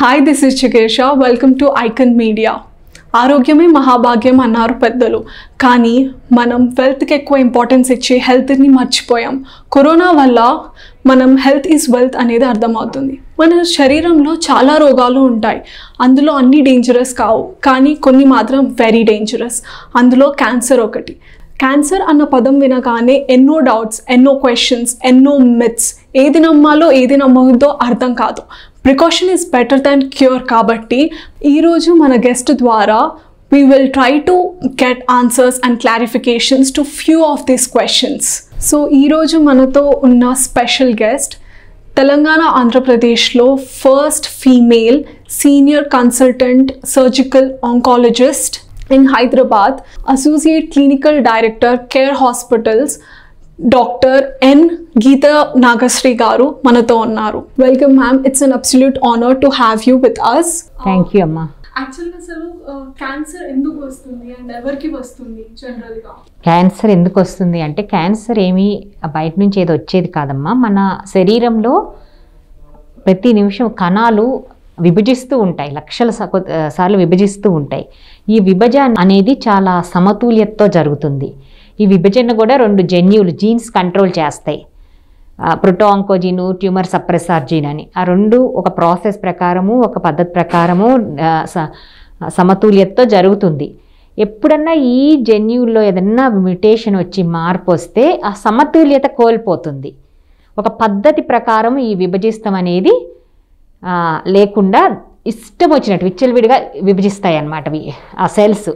Hi this is Chikesha welcome to icon media ఆరోగ్యమే మహాభాగ్యం అన్నారు పెద్దలు కానీ మనం వెల్త్కి ఎక్కువ ఇంపార్టెన్స్ ఇచ్చి హెల్త్ని మర్చిపోయాం కరోనా వల్ల మనం హెల్త్ ఈజ్ వెల్త్ అనేది అర్థమవుతుంది మన శరీరంలో చాలా రోగాలు ఉంటాయి అందులో అన్ని డేంజరస్ కావు కానీ కొన్ని మాత్రం వెరీ డేంజరస్ అందులో క్యాన్సర్ ఒకటి క్యాన్సర్ అన్న పదం వినగానే ఎన్నో డౌట్స్ ఎన్నో క్వశ్చన్స్ ఎన్నో మిత్స్ ఏది నమ్మాలో ఏది నమ్మవద్దో అర్థం కాదు precaution is better than cure కాబట్టి ఈరోజు మన గెస్ట్ ద్వారా we will try to get answers and clarifications to few of these questions so ఈరోజు మనతో ఉన్న స్పెషల్ గెస్ట్ తెలంగాణ ఆంధ్రప్రదేశ్లో first female senior consultant surgical oncologist in Hyderabad associate clinical director care hospitals doctor N Geetha Nagasri గారు మనతో ఉన్నారు welcome ma'am it's an absolute honour to have you with us thank you అమ్మా యాక్చువల్గా అసలు క్యాన్సర్ ఎందుకు వస్తుంది అండ్ ఎవరికి వస్తుంది జనరల్గా క్యాన్సర్ ఎందుకు వస్తుంది అంటే క్యాన్సర్ ఏమీ బయట నుంచి ఏదో వచ్చేది కాదమ్మా మన శరీరంలో ప్రతి నిమిషం కణాలు విభజిస్తూ ఉంటాయి లక్షల సక- సార్లు విభజిస్తూ ఉంటాయి ఈ విభజన అనేది చాలా సమతుల్యతతో జరుగుతుంది ఈ విభజన కూడా రెండు జన్యువులు జీన్స్ కంట్రోల్ చేస్తాయి ప్రోటోఆంకోజీను ట్యూమర్ సప్రెసార్ జీన్ అని ఆ రెండు ఒక ప్రాసెస్ ప్రకారము ఒక పద్ధతి ప్రకారము ఆ, స- సమతుల్యతతో జరుగుతుంది ఎప్పుడన్నా ఈ జన్యువుల్లో ఏదన్నా మ్యుటేషన్ వచ్చి మార్పు వస్తే ఆ సమతుల్యత కోల్పోతుంది ఒక పద్ధతి ప్రకారం ఈ విభజిస్తాం అనేది ఆ, లేకుండా ఇష్టం వచ్చినట్టు విచ్చలవిడిగా విభజిస్తాయి అన్నమాట అవి ఆ సెల్స్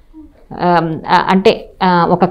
అంటే ఆ, ఒక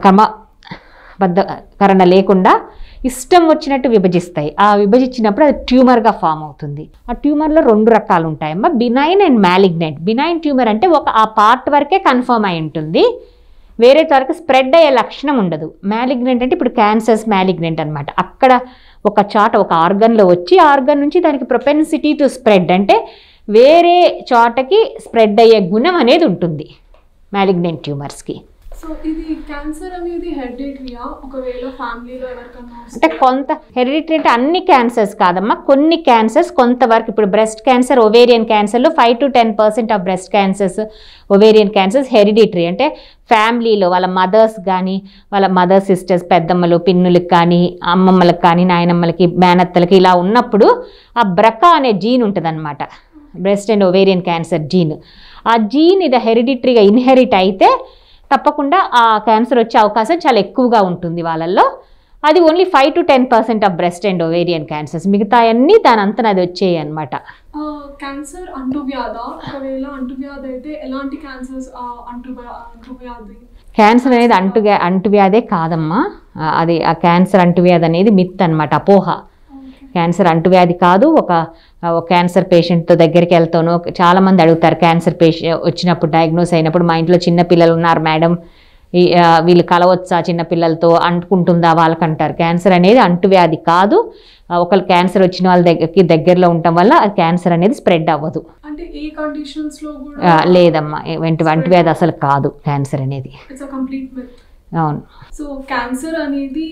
క్రమబద్ధకరణ లేకుండా ఇష్టం వచ్చినట్టు విభజిస్తాయి ఆ విభజించినప్పుడు అది ట్యూమర్గా ఫామ్ అవుతుంది ఆ ట్యూమర్లో రెండు రకాలు ఉంటాయమ్మా benign and malignant benign tumour అంటే ఒక ఆ పార్ట్ వరకే కన్ఫర్మ్ అయి ఉంటుంది వేరే వరకు స్ప్రెడ్ అయ్యే లక్షణం ఉండదు మ్యాలిగ్నెంట్ అంటే ఇప్పుడు క్యాన్సర్స్ మ్యాలిగ్నెంట్ అనమాట అక్కడ ఒక చాట ఒక ఆర్గన్లో వచ్చి ఆర్గన్ నుంచి దానికి ప్రొపెన్సిటీ టు స్ప్రెడ్ అంటే వేరే చోటకి స్ప్రెడ్ అయ్యే గుణం అనేది ఉంటుంది మ్యాలిగ్నెంట్ ట్యూమర్స్కి సో ఇది క్యాన్సర్ అనేది హెరిడిటరీయా ఒకవేళ ఫ్యామిలీలో ఎవరికన్నా వస్తే అంటే కొంత హెరిడిటరీ అంటే అన్ని క్యాన్సర్స్ కాదమ్మా కొన్ని క్యాన్సర్స్ కొంతవరకు ఇప్పుడు బ్రెస్ట్ క్యాన్సర్ ఒవేరియన్ క్యాన్సర్లో five to ten percent of breast cancers ovarian cancers hereditary అంటే ఫ్యామిలీలో వాళ్ళ మదర్స్ కానీ వాళ్ళ మదర్ సిస్టర్స్ పెద్దమ్మలు పిన్నులకు కానీ అమ్మమ్మలకు కానీ నాయనమ్మలకి మేనత్తలకి ఇలా ఉన్నప్పుడు ఆ బ్రకా అనే జీన్ ఉంటుందన్నమాట breast and ovarian cancer gene ఆ జీన్ ఇది హెరిడిటరీగా ఇన్హెరిట్ అయితే తప్పకుండా ఆ క్యాన్సర్ వచ్చే అవకాశం చాలా ఎక్కువగా ఉంటుంది వాళ్ళల్లో అది only five to ten percent of breast and ovarian cancers మిగతా అన్నీ దాని అంతా అది వచ్చేయి అనమాట క్యాన్సర్ అంటువ్యాధ ఒకవేళ అంటువ్యాధి అయితే ఎలాంటి క్యాన్సర్స్ అంటువ్యా అంటువ్యాధి క్యాన్సర్ అనేది అంటువ్యా అంటువ్యాధే కాదమ్మా ఆ, అది ఆ క్యాన్సర్ అంటువ్యాధి అనేది మిత్ అనమాట అపోహ క్యాన్సర్ అంటువ్యాధి కాదు ఒక ఒక క్యాన్సర్ పేషెంట్తో దగ్గరికి వెళ్తాను చాలామంది అడుగుతారు క్యాన్సర్ పేషెంట్ వచ్చినప్పుడు డయాగ్నోస్ అయినప్పుడు మా ఇంట్లో చిన్న పిల్లలు ఉన్నారు మేడం ఈ, ఆ, వీళ్ళు కలవచ్చా చిన్న పిల్లలతో అంటుకుంటుందా వాళ్ళకి అంటారు క్యాన్సర్ అనేది అంటువ్యాధి కాదు ఆ, ఒకళ్ళు క్యాన్సర్ వచ్చిన వాళ్ళ దగ్గరికి దగ్గరలో ఉండటం వల్ల ఆ క్యాన్సర్ అనేది స్ప్రెడ్ అవ్వదు అంటే ఏ కండిషన్స్ లో ఆ, కూడా లేదమ్మా వెంట అంటువ్యాధి అసలు కాదు క్యాన్సర్ అనేది ఇట్స్ అ కంప్లీట్ మిత్ అవును సో క్యాన్సర్ అనేది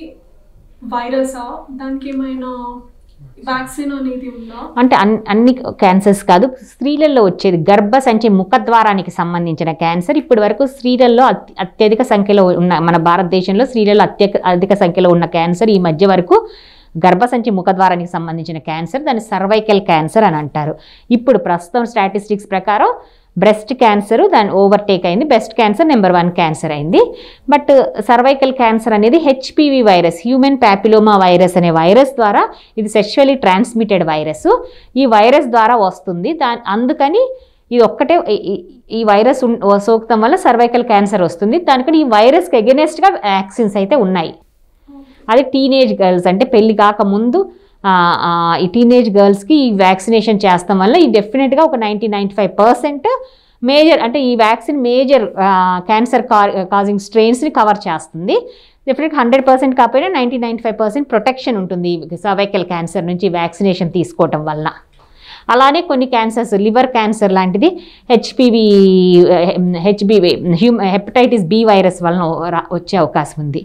వైరసా దానికి ఏమైనా వ్యాక్సిన్ అనేది ఉందా అంటే అన్ అన్ని క్యాన్సర్స్ కాదు స్త్రీలలో వచ్చేది గర్భసంచి ముఖద్వారానికి సంబంధించిన క్యాన్సర్ ఇప్పటి వరకు స్త్రీలలో అత్- అత్యధిక సంఖ్యలో ఉన్న మన భారతదేశంలో స్త్రీలలో అత్యధిక అధిక సంఖ్యలో ఉన్న క్యాన్సర్ ఈ మధ్య వరకు గర్భసంచి ముఖద్వారానికి సంబంధించిన క్యాన్సర్ దాన్ని సర్వైకల్ క్యాన్సర్ అని అంటారు ఇప్పుడు ప్రస్తుతం స్టాటిస్టిక్స్ ప్రకారం బ్రెస్ట్ క్యాన్సర్ దాని ఓవర్టేక్ అయింది breast cancer number one cancer అయింది బట్ సర్వైకల్ క్యాన్సర్ అనేది HPV virus human papilloma virus అనే వైరస్ ద్వారా ఇది సెక్షువల్లీ ట్రాన్స్మిటెడ్ వైరస్ ఈ వైరస్ ద్వారా వస్తుంది దా అందుకని ఇది ఒక్కటే ఈ- ఈ- ఈ వైరస్ ఉన్- సోకటం వల్ల సర్వైకల్ క్యాన్సర్ వస్తుంది దానికని ఈ వైరస్కి ఎగెనెస్ట్గా వ్యాక్సిన్స్ అయితే ఉన్నాయి అది టీనేజ్ గర్ల్స్ అంటే పెళ్లి కాకముందు ఆ, ఆ, ఈ టీనేజ్ గర్ల్స్కి ఈ వ్యాక్సినేషన్ చేస్తాం వల్ల ఈ డెఫినెట్గా ఒక ninety ninety five percent major అంటే ఈ వ్యాక్సిన్ మేజర్ క్యాన్సర్ కా కాజింగ్ స్ట్రెయిన్స్ని కవర్ చేస్తుంది డెఫినెట్గా హండ్రెడ్ పర్సెంట్ కాకపోయినా ninety ninety five percent protection ఉంటుంది సర్వైకల్ క్యాన్సర్ నుంచి వ్యాక్సినేషన్ తీసుకోవటం వల్ల అలానే కొన్ని క్యాన్సర్స్ లివర్ క్యాన్సర్ లాంటిది హెచ్పివి హెచ్బివి హ్యూమ హెపటైటిస్ బి వైరస్ వలన రా- వచ్చే అవకాశం ఉంది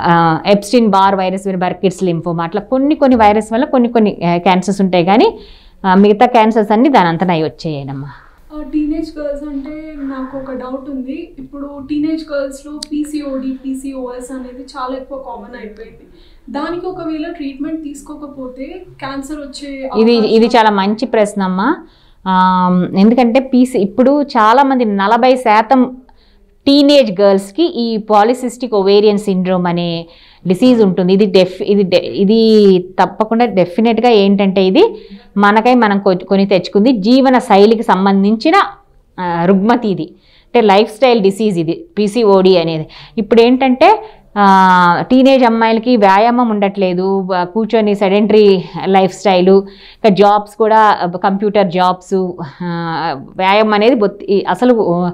Epstein Barr virus Burkitt's lymphoma అట్లా కొన్ని కొన్ని వైరస్ వల్ల కొన్ని కొన్ని క్యాన్సర్స్ ఉంటాయి కానీ ఆ, మిగతా క్యాన్సర్స్ అన్ని దాని అంతా అవి వచ్చేయనమ్మా టీనేజ్ గర్ల్స్ అంటే నాకు ఒక డౌట్ ఉంది ఇప్పుడు టీనేజ్ గర్ల్స్లో పీసీఓడి పీసీఓఎస్ అనేది చాలా ఎక్కువ కామన్ అయిపోయింది దానికి ఒకవేళ ట్రీట్మెంట్ తీసుకోకపోతే క్యాన్సర్ వచ్చే ఇది అవకాశం- ఇది చాలా మంచి ప్రశ్న అమ్మా ఆ, ఎందుకంటే పీసీ ఇప్పుడు చాలామంది నలభై శాతం టీనేజ్ గర్ల్స్కి ఈ పాలిసిస్టిక్ ఒవేరియన్ సిండ్రోమ్ అనే డిసీజ్ ఉంటుంది ఇది డెఫ్ ఇది డె- ఇది తప్పకుండా డెఫినెట్గా ఏంటంటే ఇది మనకై మనం కొ- కొని తెచ్చుకుంది జీవన శైలికి సంబంధించిన ఆ, రుగ్మతి ఇది అంటే లైఫ్ స్టైల్ డిసీజ్ ఇది పీసీఓడి అనేది ఇప్పుడు ఏంటంటే టీనేజ్ అమ్మాయిలకి వ్యాయామం ఉండట్లేదు ఆ, కూర్చొని సెడెంటరీ లైఫ్ స్టైలు ఇంకా జాబ్స్ కూడా కంప్యూటర్ జాబ్స్ వ్యాయామం అనేది బొత్తి అసలు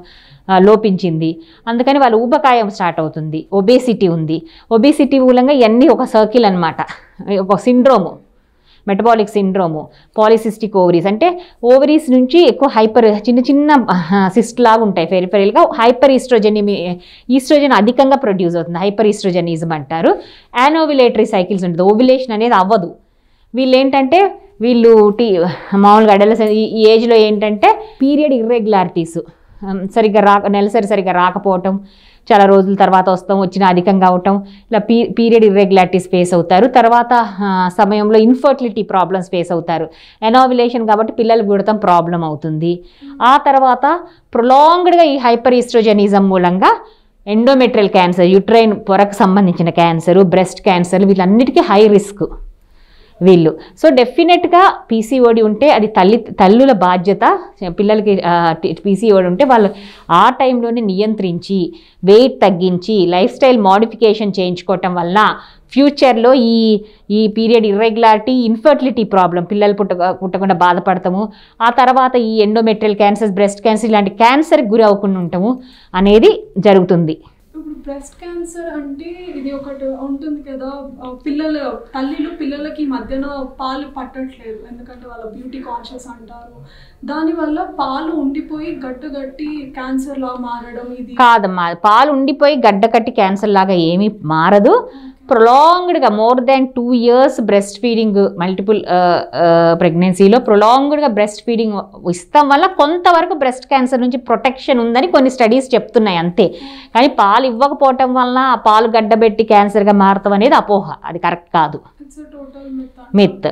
ఆ, లోపించింది అందుకని వాళ్ళ ఊబకాయం స్టార్ట్ అవుతుంది ఒబేసిటీ ఉంది ఒబేసిటీ మూలంగా ఇవన్నీ ఒక సర్కిల్ అనమాట ఒక syndrome metabolic syndrome polycystic ovaries అంటే ఓవరీస్ నుంచి ఎక్కువ హైపర్ చిన్న చిన్న సిస్ట్ లాగా ఉంటాయి ఫెరిఫెరల్గా హైపర్ ఈస్ట్రోజన్ ఈస్ట్రోజన్ అధికంగా ప్రొడ్యూస్ అవుతుంది హైపర్ ఈస్ట్రోజనిజం అంటారు యానోవిలేటరీ సైకిల్స్ ఉంటుంది ఓవిలేషన్ అనేది అవ్వదు వీళ్ళు ఏంటంటే వీళ్ళు టీ మామూలుగా అడల ఈ ఈ ఏజ్లో ఏంటంటే పీరియడ్ ఇర్రెగ్యులారిటీస్ సరిగ్గా రా నెలసరి సరిగ్గా రాకపోవటం చాలా రోజుల తర్వాత వస్తాం వచ్చిన అధికంగా అవటం ఇలా పీ పీరియడ్ ఇర్రెగ్యులారిటీస్ ఫేస్ అవుతారు తర్వాత ఆ, సమయంలో ఇన్ఫర్టిలిటీ ప్రాబ్లమ్స్ ఫేస్ అవుతారు ఎనావిలేషన్ కాబట్టి పిల్లలు పుడతాం ప్రాబ్లం అవుతుంది ఆ తర్వాత ప్రొలాంగ్డ్గా ఈ హైపర్ ఈస్ట్రోజనిజం మూలంగా ఎండోమెట్రియల్ క్యాన్సర్ యుట్రైన్ పొరకు సంబంధించిన క్యాన్సర్ బ్రెస్ట్ క్యాన్సర్ వీళ్ళన్నిటికీ హై రిస్క్ వీళ్ళు సో డెఫినెట్గా పీసీఓడి ఉంటే అది తల్లి తల్లుల బాధ్యత పిల్లలకి పీసీఓడి ఉంటే వాళ్ళు ఆ టైంలోనే నియంత్రించి వెయిట్ తగ్గించి లైఫ్ స్టైల్ మోడిఫికేషన్ చేయించుకోవటం వల్ల ఫ్యూచర్లో ఈ ఈ పీరియడ్ ఇర్రెగ్యులారిటీ ఇన్ఫర్టిలిటీ ప్రాబ్లం పిల్లలు పుట్ట పుట్టకుండా బాధపడతాము ఆ తర్వాత ఈ ఎండోమెట్రియల్ క్యాన్సర్స్ బ్రెస్ట్ క్యాన్సర్ ఇలాంటి క్యాన్సర్కి గురి అవ్వకుండా ఉంటాము అనేది జరుగుతుంది ఇప్పుడు బ్రెస్ట్ క్యాన్సర్ అంటే ఇది ఒకటి ఉంటుంది కదా ఆ, పిల్లల తల్లిలు పిల్లలకి మధ్యన పాలు పట్టట్లేదు ఎందుకంటే వాళ్ళ బ్యూటీ కాన్షియస్ అంటారు దానివల్ల పాలు ఉండిపోయి గట్టు గట్టి క్యాన్సర్ లా మారడం ఇది కాదమ్మా పాలు ఉండిపోయి గడ్డ కట్టి క్యాన్సర్ లాగా ఏమీ మారదు ప్రొలాంగ్డ్గా more than two years breastfeeding multiple ప్రెగ్నెన్సీలో ప్రొలాంగ్డ్గా బ్రెస్ట్ ఫీడింగ్ ఇస్తాం వల్ల కొంతవరకు బ్రెస్ట్ క్యాన్సర్ నుంచి ప్రొటెక్షన్ ఉందని కొన్ని స్టడీస్ చెప్తున్నాయి అంతే కానీ పాలు ఇవ్వకపోవటం వలన ఆ పాలు గడ్డబెట్టి క్యాన్సర్గా మారతాం అనేది అపోహ అది కరెక్ట్ కాదు ఇట్స్ టోటల్ మిత్ మిత్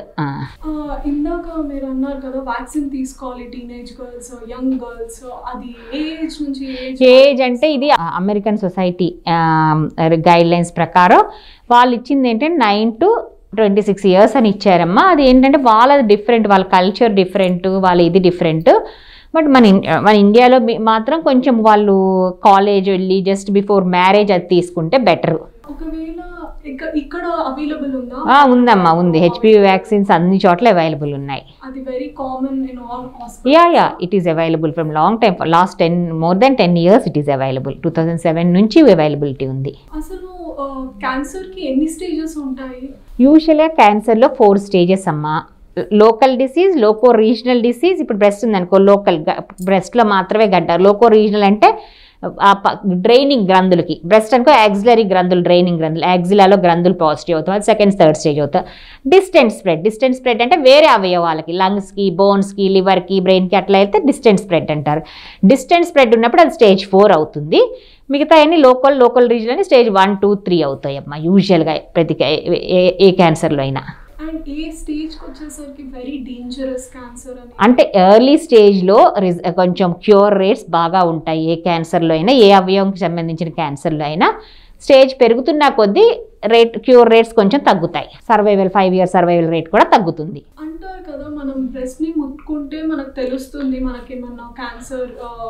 ఇందాక మీరు అన్నారు కదా వ్యాక్సిన్ తీసుకోవాలి టీనేజ్ గర్ల్స్ యంగ్ గర్ల్స్ అది ఏ ఏజ్ నుంచి ఏ ఏజ్ ఏజ్ అంటే ఇది అమెరికన్ సొసైటీ గైడ్ లైన్స్ ప్రకారం వాళ్ళు ఇచ్చింది ఏంటంటే nine to twenty six years అని ఇచ్చారమ్మా అది ఏంటంటే వాళ్ళది డిఫరెంట్ వాళ్ళ కల్చర్ డిఫరెంట్ వాళ్ళ ఇది డిఫరెంట్ బట్ మన ఇన్- మన ఇండియాలో మీ- మాత్రం కొంచెం వాళ్ళు కాలేజ్ వెళ్ళి జస్ట్ బిఫోర్ మ్యారేజ్ అది తీసుకుంటే బెటర్ ఒకవేళ ఇక్కడ ఇక్కడ అవైలబుల్ ఉందా ఉందమ్మా ఉంది హెచ్పివి వ్యాక్సిన్స్ అన్ని చోట్ల అవైలబుల్ ఉన్నాయి అది very common in all hospital yeah yeah it is available from long time last ten more than ten years it is available two thousand seven నుంచి అవైలబిలిటీ ఉంది అసలు క్యాన్సర్ కి ఎన్ని స్టేజెస్ ఉంటాయి యూజువల్గా క్యాన్సర్లో ఫోర్ స్టేజెస్ అమ్మా local disease loco regional disease ఇప్పుడు బ్రెస్ట్ ఉందనుకో లోకల్ బ్రెస్ట్లో మాత్రమే గడ్డ లోకో రీజనల్ అంటే ఆ డ్రైనింగ్ గ్రంథులకి బ్రెస్ట్ అనుకో యాక్సిలరీ గ్రంథులు డ్రైనింగ్ గ్రంథులు యాక్సిలాలో గ్రంథులు పాజిటివ్ అవుతాయి అది సెకండ్ థర్డ్ స్టేజ్ అవుతాయి డిస్టెంట్ స్ప్రెడ్ డిస్టెంట్ స్ప్రెడ్ అంటే వేరే అవయవాలకి లంగ్స్కి బోన్స్కి లివర్కి బ్రెయిన్కి అట్లా అయితే డిస్టెంట్ స్ప్రెడ్ అంటారు డిస్టెంట్ స్ప్రెడ్ ఉన్నప్పుడు అది స్టేజ్ ఫోర్ అవుతుంది మిగతా అన్ని లోకల్ లోకల్ రీజన్ అని స్టేజ్ వన్ టూ త్రీ అవుతాయి అమ్మా యూజువల్గా ప్రతి కా- ఏ- ఏ క్యాన్సర్లో అయినా అండ్ ఏ స్టేజ్ కి వచ్చేసరికి వెరీ డేంజరస్ క్యాన్సర్ అని అంటే ఎర్లీ స్టేజ్లో రిజ్ కొంచెం క్యూర్ రేట్స్ బాగా ఉంటాయి ఏ క్యాన్సర్లో అయినా ఏ అవయవంకి సంబంధించిన క్యాన్సర్లో అయినా స్టేజ్ పెరుగుతున్న కొద్దీ రేట్ క్యూర్ రేట్స్ కొంచెం తగ్గుతాయి survival five year survival rate కూడా తగ్గుతుంది అంటారు కదా మనం బ్రెస్ట్ ని ముట్టుకుంటే మనకు తెలుస్తుంది మనకి ఏమన్నా క్యాన్సర్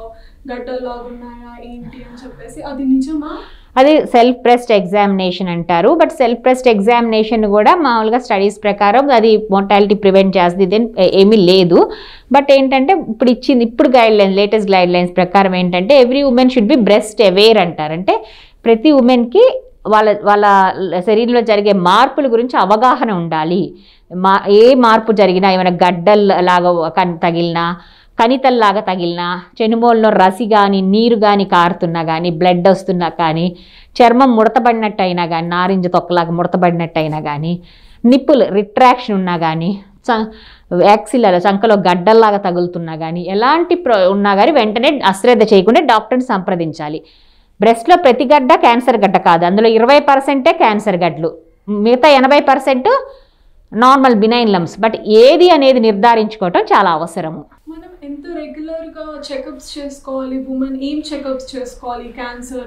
గడ్డలాగా ఉన్నాయా ఏంటి అని చెప్పేసి అది నిజమా అది సెల్ఫ్ బ్రెస్ట్ ఎగ్జామినేషన్ అంటారు బట్ సెల్ఫ్ బ్రెస్ట్ ఎగ్జామినేషన్ కూడా మామూలుగా స్టడీస్ ప్రకారం అది మోర్టాలిటీ ప్రివెంట్ చేస్తుంది ఇదేం ఏమీ లేదు బట్ ఏంటంటే ఇప్పుడు ఇచ్చింది ఇప్పుడు guidelines latest guidelines ప్రకారం ఏంటంటే every women should be breast aware అంటారు అంటే ప్రతి ఉమెన్కి వాళ్ళ వాళ్ళ శరీరంలో జరిగే మార్పుల గురించి అవగాహన ఉండాలి మా ఏ మార్పు జరిగినా ఏమైనా గడ్డల్ లాగా కన్ తగిలినా కణితల్లాగా తగిలినా చెనుమోల్లో రసి కానీ నీరు కానీ కారుతున్నా కానీ బ్లడ్ వస్తున్నా కానీ చర్మం ముడతబడినట్టు అయినా కానీ నారింజ తొక్కలాగా ముడతబడినట్టు అయినా కానీ నిప్పులు రిట్రాక్షన్ ఉన్నా కానీ వ్యాక్సిన్లలో చంకలో గడ్డల్లాగా తగులుతున్నా కానీ ఎలాంటి ప్ర ఉన్నా కానీ వెంటనే అశ్రద్ధ చేయకుండా డాక్టర్ని సంప్రదించాలి బ్రెస్ట్లో ప్రతి గడ్డ క్యాన్సర్ గడ్డ కాదు అందులో ఇరవై పర్సెంటే క్యాన్సర్ గడ్డలు మిగతా ఎనభై percent normal benign lumps but ఏది అనేది నిర్ధారించుకోవటం చాలా అవసరము మనం ఎంత రెగ్యులర్గా చెకప్స్ చేసుకోవాలి ఉమెన్ ఏం చెకప్స్ చేసుకోవాలి క్యాన్సర్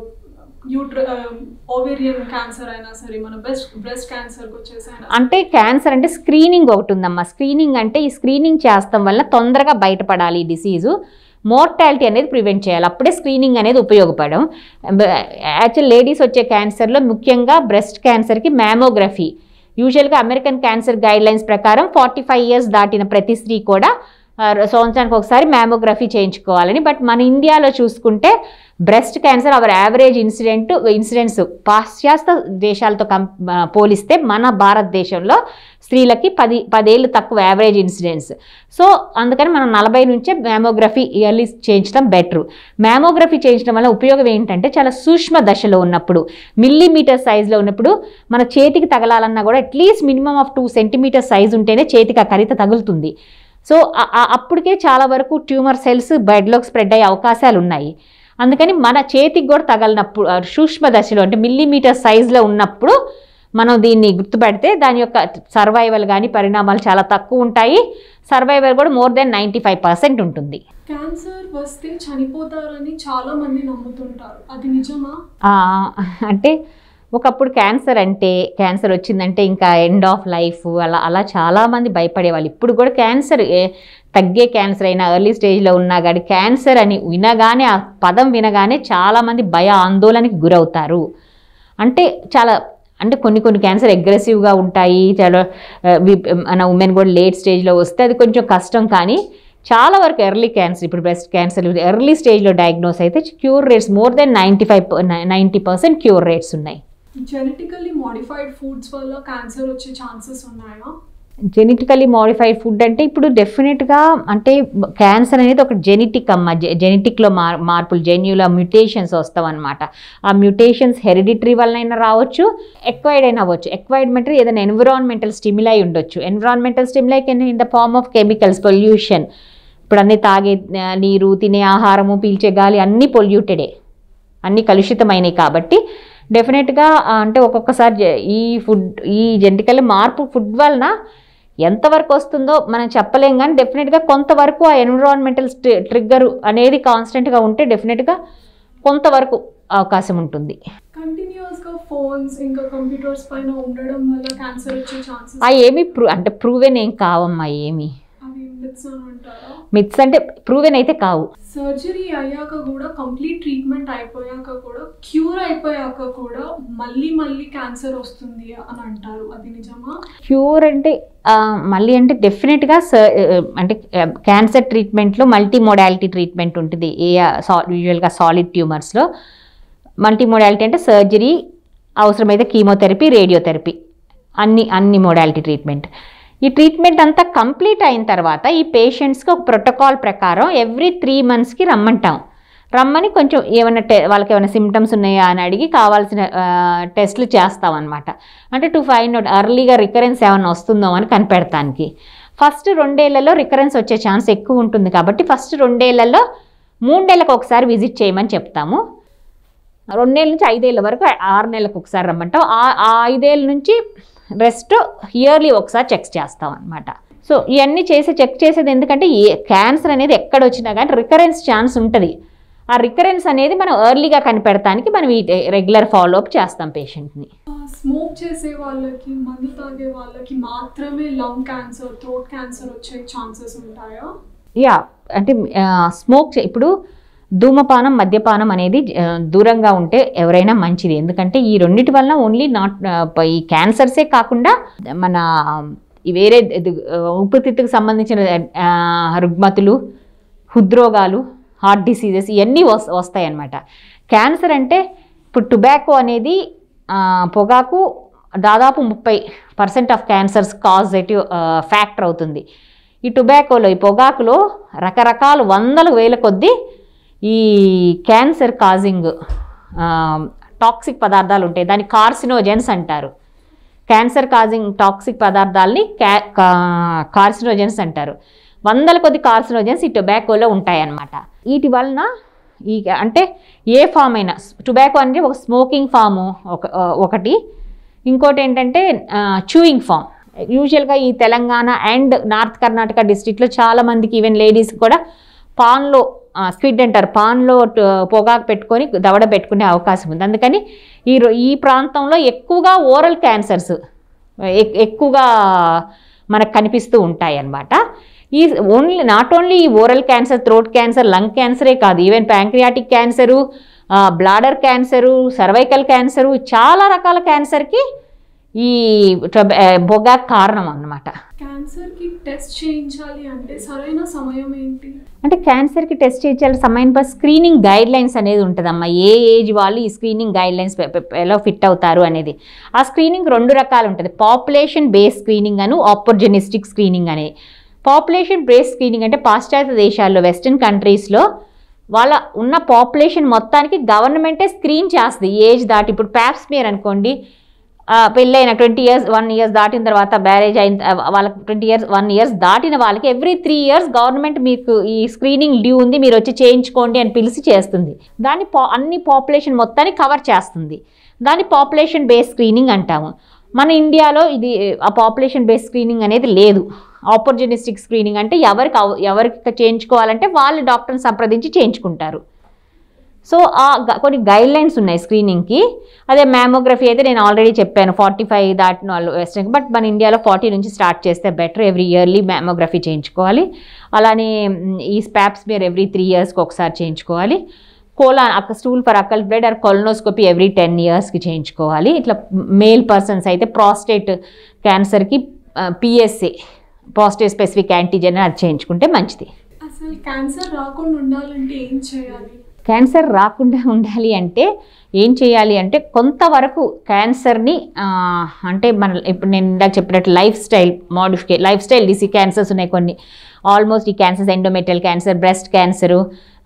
యూట్ర ఓవేరియన్ క్యాన్సర్ అయినా సరే మన బెస్ట్ బ్రెస్ట్ క్యాన్సర్కి వచ్చేసి అయినా అంటే క్యాన్సర్ అంటే స్క్రీనింగ్ ఒకటి ఉందమ్మా స్క్రీనింగ్ అంటే ఈ స్క్రీనింగ్ చేస్తాం వల్ల తొందరగా బయటపడాలి ఈ డిసీజు మోర్టాలిటీ అనేది ప్రివెంట్ చేయాలి అప్పుడే స్క్రీనింగ్ అనేది ఉపయోగపడం యాక్చువల్ లేడీస్ వచ్చే క్యాన్సర్లో ముఖ్యంగా బ్రెస్ట్ క్యాన్సర్కి మ్యామోగ్రఫీ యూజువల్గా అమెరికన్ క్యాన్సర్ గైడ్ లైన్స్ ప్రకారం ఫార్టీ ఫైవ్ ఇయర్స్ దాటిన ప్రతి స్త్రీ కూడా ఆ, సంవత్సరానికి ఒకసారి మ్యామోగ్రఫీ చేయించుకోవాలని బట్ మన ఇండియాలో చూసుకుంటే breast cancer our average incident incidents పాశ్చాత్య దేశాలతో కం ఆ, పోలిస్తే మన భారతదేశంలో స్త్రీలకి పది పదేళ్ళు తక్కువ యావరేజ్ ఇన్సిడెంట్స్ సో అందుకని మనం నలభై నుంచే మ్యామోగ్రఫీ ఇయర్లీ చేయించడం బెటర్ మ్యామోగ్రఫీ చేయించడం వల్ల ఉపయోగం ఏంటంటే చాలా సూక్ష్మ దశలో ఉన్నప్పుడు మిల్లీమీటర్ సైజులో ఉన్నప్పుడు మన చేతికి తగలాలన్నా కూడా at least minimum of two centimetre size ఉంటేనే చేతికి ఆ కరిత తగులుతుంది సో ఆ- ఆ- అప్పటికే చాలా వరకు ట్యూమర్ సెల్స్ బెడ్లోకి స్ప్రెడ్ అయ్యే అవకాశాలు ఉన్నాయి అందుకని మన చేతికి కూడా తగలినప్పుడు ఆ సూక్ష్మ దశలో అంటే మిల్లీమీటర్ సైజులో ఉన్నప్పుడు మనం దీన్ని గుర్తుపెడితే దాని యొక్క సర్వైవల్ కానీ పరిణామాలు చాలా తక్కువ ఉంటాయి సర్వైవల్ కూడా more than ninety five percent ఉంటుంది క్యాన్సర్ వస్తే చనిపోతారని చాలా మంది నమ్ముతుంటారు అది నిజమా ఆ, అంటే ఒకప్పుడు క్యాన్సర్ అంటే క్యాన్సర్ వచ్చిందంటే ఇంకా ఎండ్ ఆఫ్ లైఫ్ అలా అలా చాలామంది భయపడేవాళ్ళు ఇప్పుడు కూడా క్యాన్సర్ ఏ- తగ్గే క్యాన్సర్ అయినా ఎర్లీ స్టేజ్లో ఉన్నా కానీ క్యాన్సర్ అని వినగానే ఆ పదం వినగానే చాలామంది భయ ఆందోళనకి గురవుతారు అంటే చాలా అంటే కొన్ని కొన్ని క్యాన్సర్ అగ్రెసివ్గా ఉంటాయి చాలా ఆ, వి- మన ఉమెన్ కూడా లేట్ స్టేజ్లో వస్తే అది కొంచెం కష్టం కానీ చాలా వరకు ఎర్లీ క్యాన్సర్ ఇప్పుడు బ్రెస్ట్ క్యాన్సర్ ఎర్లీ స్టేజ్లో డయాగ్నోస్ అయితే cure rates more than ninety five ninety percent cure rates ఉన్నాయి జెనెటికల్లీ మోడిఫైడ్ ఫుడ్స్ వల్ల క్యాన్సర్ వచ్చే ఛాన్సెస్ ఉన్నాయా జెనెటికలీ మోడిఫైడ్ ఫుడ్ అంటే ఇప్పుడు డెఫినెట్గా అంటే క్యాన్సర్ అనేది ఒక జెనెటిక్ అమ్మ జెనెటిక్లో మార్ మార్పులు జెన్యుల మ్యూటేషన్స్ వస్తాం అనమాట ఆ మ్యూటేషన్స్ హెరిడిటరీ వలనైనా రావచ్చు ఎక్వైర్డ్ అయినా అవ్వచ్చు ఎక్వైర్డ్ అంటే ఏదైనా ఎన్విరాన్మెంటల్ స్టిమ్యులై ఉండొచ్చు environmental stimuli can in the form of chemicals pollution ఇప్పుడు అన్నీ తాగే ఆ, నీరు తినే ఆహారము పీల్చే గాలి అన్నీ పొల్యూటెడే అన్నీ కలుషితమైనవి కాబట్టి డెఫినెట్గా ఆ, అంటే ఒక్కొక్కసారి జె- ఈ ఫుడ్ ఈ జెంటికల్ మార్పు ఫుడ్ వలన ఎంతవరకు వస్తుందో మనం చెప్పలేం కానీ డెఫినెట్గా కొంతవరకు ఆ ఎన్విరాన్మెంటల్ ట్రిగ్గర్ అనేది కాన్స్టెంట్గా ఉంటే డెఫినెట్గా కొంతవరకు అవకాశం ఉంటుంది కంటిన్యూస్ గా ఫోన్స్ ఇంకా కంప్యూటర్స్ పైన ఉండడం వల్ల క్యాన్సర్ వచ్చే ఛాన్సెస్ ఆ ఏమి ప్రూ అంటే ప్రూవెన్ ఏం కావమ్మా ఏమి అవి మిత్స్ అని అంటారా మిత్స్ అంటే ప్రూవెన్ అయితే కావు సర్జరీ అయ్యాక కూడా కంప్లీట్ ట్రీట్మెంట్ అయిపోయాక కూడా క్యూర్ అయిపోయాక కూడా మళ్ళీ మళ్ళీ క్యాన్సర్ వస్తుంది అని అంటారు అది నిజమా క్యూర్ అంటే ఆ, మళ్ళీ అంటే డెఫినెట్గా స అంటే క్యాన్సర్ ట్రీట్మెంట్లో మల్టీ మోడాలిటీ ట్రీట్మెంట్ ఉంటుంది ఏ సా యూజువల్గా సాలిడ్ ట్యూమర్స్లో మల్టీ మోడాలిటీ అంటే సర్జరీ అవసరమైతే కీమోథెరపీ రేడియోథెరపీ అన్ని అన్ని మోడాలిటీ ట్రీట్మెంట్ ఈ ట్రీట్మెంట్ అంతా కంప్లీట్ అయిన తర్వాత ఈ పేషెంట్స్కి ఒక ప్రోటోకాల్ ప్రకారం ఎవ్రీ త్రీ మంత్స్కి రమ్మంటాం రమ్మని కొంచెం ఏమైనా టె వాళ్ళకి ఏమైనా సిమ్టమ్స్ ఉన్నాయా అని అడిగి కావాల్సిన ఆ, టెస్టులు చేస్తాం అనమాట అంటే టు ఫైండ్ అవుట్ అర్లీగా రికరెన్స్ ఏమైనా వస్తుందో అని కనిపెడతానికి ఫస్ట్ రెండేళ్లలో రికరెన్స్ వచ్చే ఛాన్స్ ఎక్కువ ఉంటుంది కాబట్టి ఫస్ట్ రెండేళ్లలో మూడేళ్ళకి ఒకసారి విజిట్ చేయమని చెప్తాము రెండేళ్ళ నుంచి ఐదేళ్ళ వరకు ఆరు నెలలకు ఒకసారి రమ్మంటాం ఆ ఆ ఐదేళ్ళ నుంచి రెస్ట్ ఇయర్లీ ఒకసారి చెక్ చేస్తాం అనమాట సో ఇవన్నీ చేసి చెక్ చేసేది ఎందుకంటే ఏ క్యాన్సర్ అనేది ఎక్కడ వచ్చినా కానీ రికరెన్స్ ఛాన్స్ ఉంటుంది ఆ రికరెన్స్ అనేది మనం ఎర్లీగా కనిపెడటానికి మనం ఈ రెగ్యులర్ ఫాలోఅప్ చేస్తాం పేషెంట్ని స్మోక్ చేసే వాళ్ళకి మందు తాగే వాళ్ళకి మాత్రమే లంగ్ క్యాన్సర్ థ్రోట్ క్యాన్సర్ వచ్చే ఛాన్సెస్ ఉంటాయా యా అంటే స్మోక్ ఇప్పుడు ధూమపానం మద్యపానం అనేది ఆ, దూరంగా ఉంటే ఎవరైనా మంచిది ఎందుకంటే ఈ రెండిటి వలన ఓన్లీ నాట్ ఈ క్యాన్సర్సే కాకుండా మన ఈ వేరే ఇది, ఆ, ఊపిరితిత్తుకు సంబంధించిన ఆ, రుగ్మతులు హృద్రోగాలు హార్ట్ డిసీజెస్ ఇవన్నీ వస్ వస్తాయి అన్నమాట క్యాన్సర్ అంటే ఇప్పుడు టొబాకో అనేది ఆ, పొగాకు దాదాపు ముప్పై percent of cancers causative factor అవుతుంది ఈ టొబాకోలో ఈ పొగాకులో రకరకాల వందల వేల కొద్దీ ఈ క్యాన్సర్ కాజింగ్ టాక్సిక్ పదార్థాలు ఉంటాయి దాన్ని కార్సినోజెన్స్ అంటారు క్యాన్సర్ కాజింగ్ టాక్సిక్ పదార్థాలని క్యా కార్సినోజన్స్ అంటారు వందల కొద్ది కార్సినోజన్స్ ఈ టొబాకోలో ఉంటాయన్నమాట వీటి వలన ఈ అంటే ఏ ఫామ్ అయినా టొబాకో అంటే ఒక స్మోకింగ్ ఫాము ఒక ఒకటి ఇంకోటి ఏంటంటే చూయింగ్ ఫామ్ యూజువల్గా ఈ తెలంగాణ అండ్ నార్త్ కర్ణాటక డిస్ట్రిక్ట్లో చాలా మందికి ఈవెన్ లేడీస్ కూడా పాన్లో స్క్విడ్ అంటారు పాన్లో ట- పొగాకు పెట్టుకొని దవడ పెట్టుకునే అవకాశం ఉంది అందుకని ఈ రో- ఈ ప్రాంతంలో ఎక్కువగా ఓరల్ క్యాన్సర్స్ ఎక్కువగా మనకు కనిపిస్తూ ఉంటాయి అన్నమాట ఈ ఓన్లీ నాట్ ఓన్లీ ఈ oral cancer throat cancer lung క్యాన్సరే కాదు even pancreatic cancer bladder cancer cervical cancer చాలా రకాల క్యాన్సర్కి ఈ టొబ- ఆ, పొగాకు కారణం అన్నమాట క్యాన్సర్ కి టెస్ట్ చేయించాలి అంటే సరైన సమయం ఏంటి అంటే క్యాన్సర్కి టెస్ట్ చేయాలి సమయం పర్ స్క్రీనింగ్ గైడ్ లైన్స్ అనేది ఉంటుందమ్మా ఏ ఏజ్ వాళ్ళు ఈ స్క్రీనింగ్ గైడ్ లైన్స్ ఎలా ఫిట్ అవుతారు అనేది ఆ స్క్రీనింగ్ రెండు రకాలు ఉంటుంది పాపులేషన్ బేస్ స్క్రీనింగ్ అను ఆపర్చునిస్టిక్ స్క్రీనింగ్ అనేది పాపులేషన్ బేస్ స్క్రీనింగ్ అంటే పాశ్చాత్య దేశాల్లో వెస్టర్న్ కంట్రీస్లో వాళ్ళ ఉన్న పాపులేషన్ మొత్తానికి గవర్నమెంటే స్క్రీన్ చేస్తుంది ఏజ్ దాటి ఇప్పుడు ప్యాప్స్మియర్ అనుకోండి ఆ, పెళ్ళైన ట్వంటీ ఇయర్స్ వన్ ఇయర్స్ దాటిన తర్వాత మ్యారేజ్ అయిన ఆ, వాళ్ళకి ట్వంటీ ఇయర్స్ వన్ ఇయర్స్ దాటిన వాళ్ళకి ఎవ్రీ త్రీ ఇయర్స్ గవర్నమెంట్ మీకు ఈ స్క్రీనింగ్ డ్యూ ఉంది మీరు వచ్చి చేయించుకోండి అని పిలిచి చేస్తుంది దాన్ని పా అన్ని పాపులేషన్ మొత్తాన్ని కవర్ చేస్తుంది దాన్ని పాపులేషన్ బేస్ స్క్రీనింగ్ అంటాము మన ఇండియాలో ఇది ఆ పాపులేషన్ బేస్ స్క్రీనింగ్ అనేది లేదు ఆపర్చునిస్టిక్ స్క్రీనింగ్ అంటే ఎవరికి అవ- ఎవరికి చేయించుకోవాలంటే వాళ్ళు డాక్టర్ని సంప్రదించి చేయించుకుంటారు సో ఆ గ- కొన్ని గైడ్ లైన్స్ ఉన్నాయి స్క్రీనింగ్కి అదే మ్యామోగ్రఫీ అయితే నేను ఆల్రెడీ చెప్పాను ఫార్టీ ఫైవ్ దాటిన వాళ్ళు వెస్టర్న్ బట్ మన ఇండియాలో ఫార్టీ నుంచి స్టార్ట్ చేస్తే బెటర్ ఎవ్రీ ఇయర్లీ మ్యామోగ్రఫీ చేయించుకోవాలి అలానే మ్, ఈ స్పాప్స్ మీరు ఎవ్రీ త్రీ ఇయర్స్కి ఒకసారి చేయించుకోవాలి కోలా అక్క stool for occult blood or colonoscopy every ten ఇయర్స్కి చేయించుకోవాలి ఇట్లా మేల్ పర్సన్స్ అయితే ప్రాస్టేట్ క్యాన్సర్కి పిఎస్ఏ ప్రాస్టేట్ స్పెసిఫిక్ యాంటీజెన్ అది చేయించుకుంటే మంచిది అసలు క్యాన్సర్ రాకుండా ఉండాలంటే ఏం చేయాలి క్యాన్సర్ రాకుండా ఉండాలి అంటే ఏం చేయాలి అంటే కొంతవరకు క్యాన్సర్ని ఆ, అంటే మన ఇప్పుడు నేను ఇందాక చెప్పినట్టు life style modification life style disease cancers ఉన్నాయి కొన్ని ఆల్మోస్ట్ ఈ cancers endometrial cancer breast cancer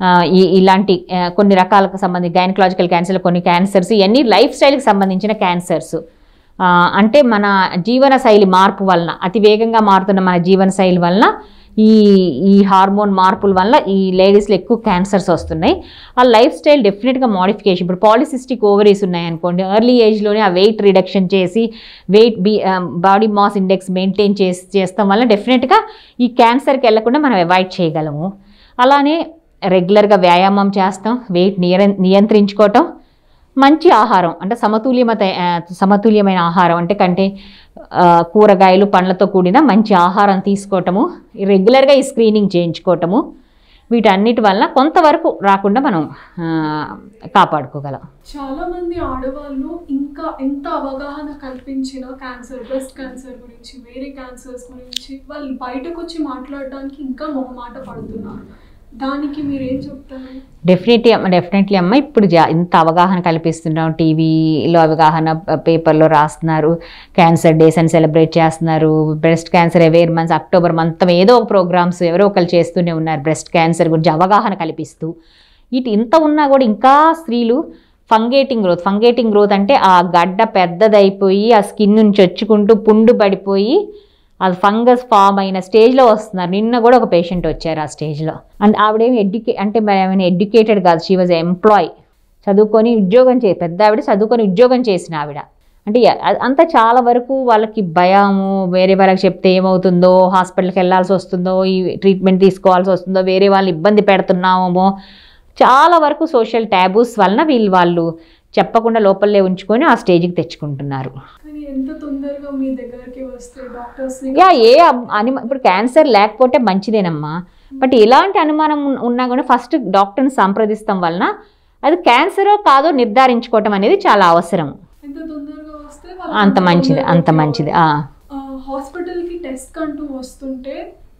ఈ ఇలాంటి ఆ, కొన్ని రకాలకు సంబంధించి గైనకలాజికల్ క్యాన్సర్ కొన్ని క్యాన్సర్స్ ఇవన్నీ లైఫ్ స్టైల్కి సంబంధించిన క్యాన్సర్స్ ఆ, అంటే మన జీవన శైలి మార్పు వలన అతి వేగంగా మారుతున్న మన జీవన శైలి వలన ఈ ఈ హార్మోన్ మార్పుల వల్ల ఈ లేడీస్లో ఎక్కువ క్యాన్సర్స్ వస్తున్నాయి ఆ లైఫ్ స్టైల్ డెఫినెట్గా మోడిఫికేషన్ ఇప్పుడు పాలిసిస్టిక్ ఓవరీస్ ఉన్నాయనుకోండి ఎర్లీ ఏజ్లోనే ఆ వెయిట్ రిడక్షన్ చేసి weight B body mass index maintain చేసి చేస్తాం వల్ల డెఫినెట్గా ఈ క్యాన్సర్కి వెళ్లకుండా మనం అవాయిడ్ చేయగలము అలానే రెగ్యులర్గా వ్యాయామం చేస్తాం వెయిట్ నియ నియంత్రించుకోవటం మంచి ఆహారం అంటే సమతుల్యమత ఆ, సమతుల్యమైన ఆహారం అంటే కంటే ఆ, కూరగాయలు పండ్లతో కూడిన మంచి ఆహారం తీసుకోవటము రెగ్యులర్గా ఈ స్క్రీనింగ్ చేయించుకోవటము వీటన్నిటి వలన కొంతవరకు రాకుండా మనం ఆ, కాపాడుకోగలం చాలా మంది ఆడవాళ్ళు ఇంకా ఎంత అవగాహన కల్పించిన క్యాన్సర్ బ్రెస్ట్ క్యాన్సర్ గురించి వేరే క్యాన్సర్స్ గురించి వాళ్ళు బయటకు వచ్చి మాట్లాడడానికి ఇంకా మొహమాట పడుతున్నారు దానికి మీరు ఏం చెప్తారు డెఫినెట్లీ అమ్మ డెఫినెట్లీ అమ్మ ఇప్పుడు జా ఇంత అవగాహన కల్పిస్తున్నాం టీవీలో అవగాహన పేపర్లో రాస్తున్నారు క్యాన్సర్ డేస్ అని సెలబ్రేట్ చేస్తున్నారు breast cancer aware months October month ఏదో ఒక ప్రోగ్రామ్స్ ఎవరో ఒకరు చేస్తూనే ఉన్నారు బ్రెస్ట్ క్యాన్సర్ గురించి అవగాహన కల్పిస్తూ ఇటు ఇంత ఉన్నా కూడా ఇంకా స్త్రీలు ఫంగేటింగ్ గ్రోత్ ఫంగేటింగ్ గ్రోత్ అంటే ఆ గడ్డ పెద్దదైపోయి ఆ స్కిన్ నుంచి వచ్చుకుంటూ పుండు పడిపోయి అది ఫంగస్ ఫామ్ అయిన స్టేజ్లో వస్తున్నారు నిన్న కూడా ఒక పేషెంట్ వచ్చారు ఆ స్టేజ్లో అండ్ ఆవిడేమి ఎడ్యుకే అంటే మరి ఆమె ఎడ్యుకేటెడ్ కాదు షీ వాజ్ ఎంప్లాయ్ చదువుకొని ఉద్యోగం చే పెద్ద ఆవిడ చదువుకొని ఉద్యోగం చేసిన ఆవిడ అంటే ఎ- అ- అంతా చాలా వరకు వాళ్ళకి భయము వేరే వాళ్ళకి చెప్తే ఏమవుతుందో హాస్పిటల్కి వెళ్ళాల్సి వస్తుందో ఈ ట్రీట్మెంట్ తీసుకోవాల్సి వస్తుందో వేరే వాళ్ళని ఇబ్బంది పెడుతున్నామో చాలా వరకు సోషల్ ట్యాబూస్ వలన వీళ్ళు వాళ్ళు చెప్పకుండా లోపలే ఉంచుకొని ఆ స్టేజ్కి తెచ్చుకుంటున్నారు కానీ ఎంత తొందరగా మీ దగ్గరికి వస్తే డాక్టర్స్ యా ఏ అబ్- అను ఇప్పుడు క్యాన్సర్ లేకపోతే మంచిదేనమ్మా బట్ ఎలాంటి అనుమానం ఉన్- ఉన్నా కూడా ఫస్ట్ డాక్టర్ని సంప్రదిస్తాం వలన అది క్యాన్సరో కాదో నిర్ధారించుకోవటం అనేది చాలా అవసరం ఎంత తొందరగా వస్తే అంత మంచిది అంత మంచిది ఆ. హాస్పిటల్ కి టెస్ట్ కంటూ వస్తుంటే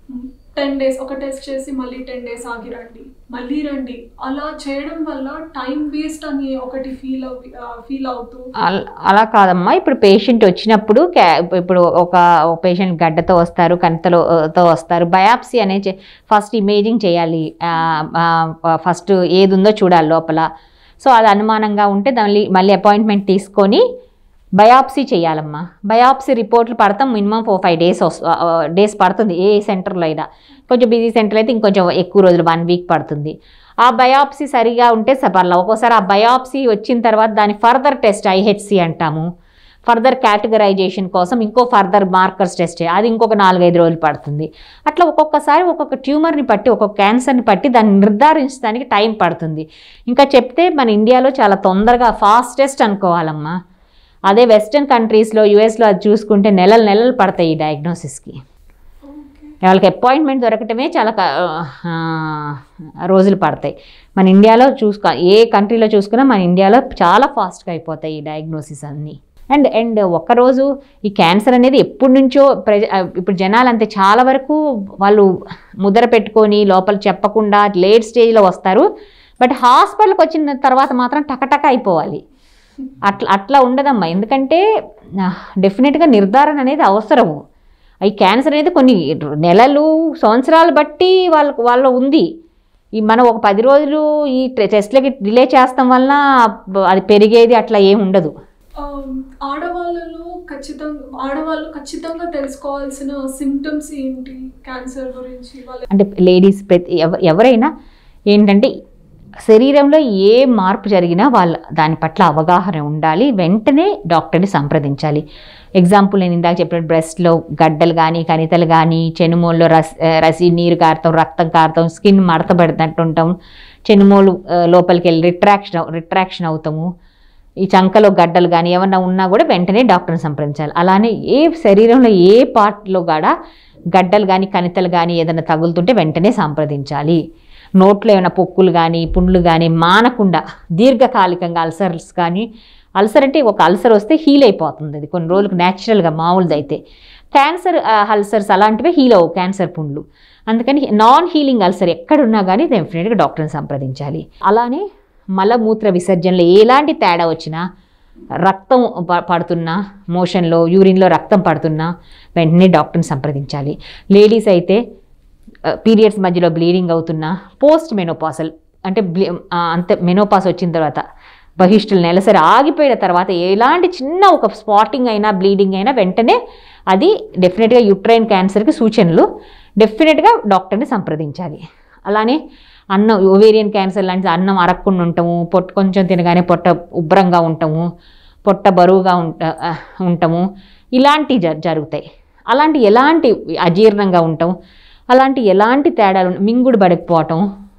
టెన్ డేస్ ఒక టెస్ట్ చేసి మళ్ళీ టెన్ డేస్ ఆగి రండి మళ్ళీ రండి అలా చేయడం వల్ల టైం వేస్ట్ అని ఒకటి ఫీల్ అవి ఫీల్ అవుతూ అల- అలా కాదమ్మా ఇప్పుడు పేషెంట్ వచ్చినప్పుడు క్యా- ఇప్పుడు ఒక పేషెంట్ గడ్డతో వస్తారు కంతలో తో వస్తారు బయాప్సీ అనే ఫస్ట్ ఇమేజింగ్ చేయాలి ఫస్ట్ ఏది ఉందో చూడాలి లోపల సో అది అనుమానంగా ఉంటే దాన్ని మళ్ళీ అపాయింట్మెంట్ తీసుకొని బయాప్సీ చేయాలమ్మా బయాప్సీ రిపోర్ట్లు పడతాం minimum four five days days పడుతుంది ఏ సెంటర్లో అయినా కొంచెం బిజీ సెంటర్ అయితే ఇంకొంచెం ఎక్కువ రోజులు వన్ వీక్ పడుతుంది ఆ బయాప్సీ సరిగా ఉంటే సపర్లా ఒక్కోసారి ఆ బయాప్సీ వచ్చిన తర్వాత దాని ఫర్దర్ టెస్ట్ ఐహెచ్సి అంటాము ఫర్దర్ కేటగరైజేషన్ కోసం ఇంకో ఫర్దర్ మార్కర్స్ టెస్ట్ చేయాలి అది ఇంకొక నాలుగైదు రోజులు పడుతుంది అట్లా ఒక్కొక్కసారి ఒక్కొక్క ట్యూమర్ని బట్టి ఒక్కొక్క క్యాన్సర్ని బట్టి దాన్ని నిర్ధారించడానికి టైం పడుతుంది ఇంకా చెప్తే మన ఇండియాలో చాలా తొందరగా ఫాస్టెస్ట్ అనుకోవాలమ్మా అదే వెస్టర్న్ కంట్రీస్లో యుఎస్లో అది చూసుకుంటే నెలలు నెలలు పడతాయి ఈ డయాగ్నోసిస్కి వాళ్ళకి అపాయింట్మెంట్ దొరకటమే చాలా క- ఆ, రోజులు పడతాయి మన ఇండియాలో చూసుకో ఏ కంట్రీలో చూసుకున్నా మన ఇండియాలో చాలా ఫాస్ట్గా అయిపోతాయి ఈ డయాగ్నోసిస్ అన్నీ అండ్ అండ్ ఒక్కరోజు ఈ క్యాన్సర్ అనేది ఎప్పటి నుంచో ప్రజ ఆ, ఇప్పుడు జనాలు అంతే చాలా వరకు వాళ్ళు ముద్ర పెట్టుకొని లోపల చెప్పకుండా లేట్ స్టేజ్లో వస్తారు బట్ హాస్పిటల్కి వచ్చిన తర్వాత మాత్రం టకటక అయిపోవాలి అట్లా అట్లా ఉండదమ్మా ఎందుకంటే డెఫినెట్గా నిర్ధారణ అనేది అవసరము ఈ క్యాన్సర్ అనేది కొన్ని నెలలు సంవత్సరాలు బట్టి వాళ్ళకు వాళ్ళ ఉంది ఈ మనం ఒక పది రోజులు ఈ టెస్ట్లకి డిలే చేస్తాం వలన అది పెరిగేది అట్లా ఏమి ఉండదు ఆ, ఆడవాళ్ళలో ఖచ్చితంగా ఆడవాళ్ళు ఖచ్చితంగా తెలుసుకోవాల్సిన సిమ్టమ్స్ ఏంటి క్యాన్సర్ గురించి వాళ్ళ అంటే లేడీస్ ప్రతి ఎవ- ఎవరైనా ఏంటంటే శరీరంలో ఏ మార్పు జరిగినా వాళ్ళ దాని పట్ల అవగాహన ఉండాలి వెంటనే డాక్టర్ని సంప్రదించాలి ఎగ్జాంపుల్ నేను ఇందాక చెప్పిన బ్రెస్ట్లో గడ్డలు కానీ కణితలు కానీ చెనుమోల్లో రస్ ఆ, రసి నీరు కారుతాం రక్తం కారుతాం స్కిన్ మడత పడినట్టు ఉంటాం చెనుమోలు ఆ, లోపలికి వెళ్ళి రిట్రాక్షన్ రిట్రాక్షన్ అవుతాము ఈ చంకలో గడ్డలు కానీ ఏమన్నా ఉన్నా కూడా వెంటనే డాక్టర్ని సంప్రదించాలి అలానే ఏ శరీరంలో ఏ పార్ట్లో కూడా గడ్డలు కానీ కణితలు కానీ ఏదైనా తగులుతుంటే వెంటనే సంప్రదించాలి నోట్లో ఏమైనా పొక్కులు కానీ పుండ్లు కానీ మానకుండా దీర్ఘకాలికంగా అల్సర్స్ కానీ అల్సర్ అంటే ఒక అల్సర్ వస్తే హీల్ అయిపోతుంది అది కొన్ని రోజులకు న్యాచురల్గా మామూలుది అయితే క్యాన్సర్ అల్సర్స్ అలాంటివే హీల్ అవ్వవు క్యాన్సర్ పుండ్లు అందుకని నాన్ హీలింగ్ అల్సర్ ఎక్కడున్నా కానీ డెఫినెట్గా డాక్టర్ని సంప్రదించాలి అలానే మలమూత్ర విసర్జనలో ఎలాంటి తేడా వచ్చినా రక్తం ప- పడుతున్నా మోషన్లో యూరిన్లో రక్తం పడుతున్నా వెంటనే డాక్టర్ని సంప్రదించాలి లేడీస్ అయితే పీరియడ్స్ మధ్యలో బ్లీడింగ్ అవుతున్నా పోస్ట్ మెనోపాసల్ అంటే బ్లీ ఆ, అంతే మెనోపాస్ వచ్చిన తర్వాత బహిష్టులు నెలసరి ఆగిపోయిన తర్వాత ఎలాంటి చిన్న ఒక స్పాటింగ్ అయినా బ్లీడింగ్ అయినా వెంటనే అది డెఫినెట్గా యుట్రైన్ క్యాన్సర్కి సూచనలు డెఫినెట్గా డాక్టర్ని సంప్రదించాలి అలానే అన్నం ఓవేరియన్ క్యాన్సర్ లాంటిది అన్నం అరక్కుండా ఉంటాము పొట్ట కొంచెం తినగానే పొట్ట ఉబ్బరంగా ఉంటాము పొట్ట బరువుగా ఉంట ఆ, ఉంటాము ఇలాంటివి జ జరుగుతాయి అలాంటి ఎలాంటి అజీర్ణంగా ఉంటాం అలాంటి ఎలాంటి తేడాలు ఉన్న- మింగుడు పడకపోవటం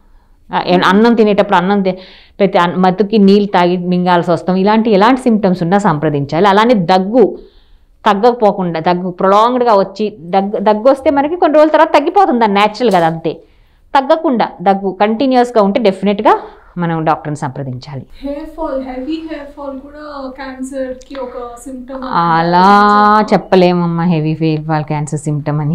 ఆ, ఏ- అన్నం తినేటప్పుడు అన్నం తి- ప్రతి అన్- మత్తుకి నీళ్ళు తాగి మింగాల్సి వస్తాం ఇలాంటి ఎలాంటి సిమ్టమ్స్ ఉన్నా సంప్రదించాలి అలానే దగ్గు తగ్గకపోకుండా దగ్గు ప్రొలాంగ్డ్గా వచ్చి దగ్గు దగ్గు వస్తే మనకి కొన్ని రోజుల తర్వాత తగ్గిపోతుంది అది న్యాచురల్ కదా అంతే తగ్గకుండా దగ్గు కంటిన్యూస్గా ఉంటే డెఫినెట్గా మనం డాక్టర్ని సంప్రదించాలి hair fall heavy hair fall కూడా క్యాన్సర్ కి ఒక సిమ్టమ్ అలా చెప్పలేమమ్మా heavy hair fall cancer symptom అని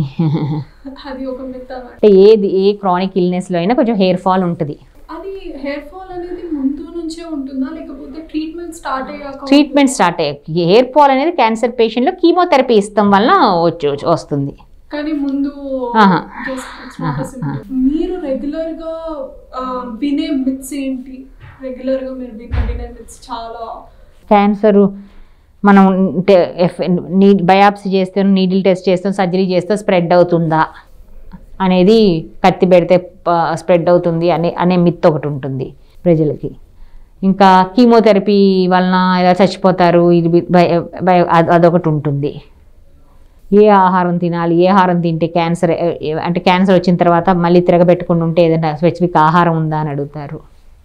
అది ఒక మిత్ అన్నమాట అంటే ఏది ఏ క్రానిక్ ఇల్నెస్లో అయినా కొంచెం హెయిర్ ఫాల్ ఉంటుంది అది హెయిర్ ఫాల్ అనేది ముందు నుంచే ఉంటుందా లేకపోతే ట్రీట్మెంట్ స్టార్ట్ అయ్యాక ట్రీట్మెంట్ స్టార్ట్ అయ్యాయి హెయిర్ ఫాల్ అనేది క్యాన్సర్ పేషెంట్లో కీమోథెరపీ ఇస్తాం వలన వచ్చి వస్తుంది కానీ ముందు ఆహా. just it's not a symptom. మీరు రెగ్యులర్ గా ఆ, వినే మిత్స్ ఏంటి రెగ్యులర్ గా మీరు వినే వినే మిత్స్ చాలా క్యాన్సర్ మనం నీ బయాప్సీ చేస్తాం నీడిల్ టెస్ట్ చేస్తాం సర్జరీ చేస్తాం స్ప్రెడ్ అవుతుందా అనేది కత్తి పెడితే స్ప్రెడ్ అవుతుంది అనే అనే మిత్ ఒకటి ఉంటుంది ప్రజలకి ఇంకా కీమోథెరపీ వలన ఇలా చచ్చిపోతారు ఇది బి- భయ- భయ- అద్- అదొకటి ఉంటుంది ఏ ఆహారం తినాలి ఏ ఆహారం తింటే క్యాన్సర్ అంటే క్యాన్సర్ వచ్చిన తర్వాత మళ్ళీ తిరగబెట్టుకుని ఉంటే ఏదైనా స్పెసిఫిక్ ఆహారం ఉందా అని అడుగుతారు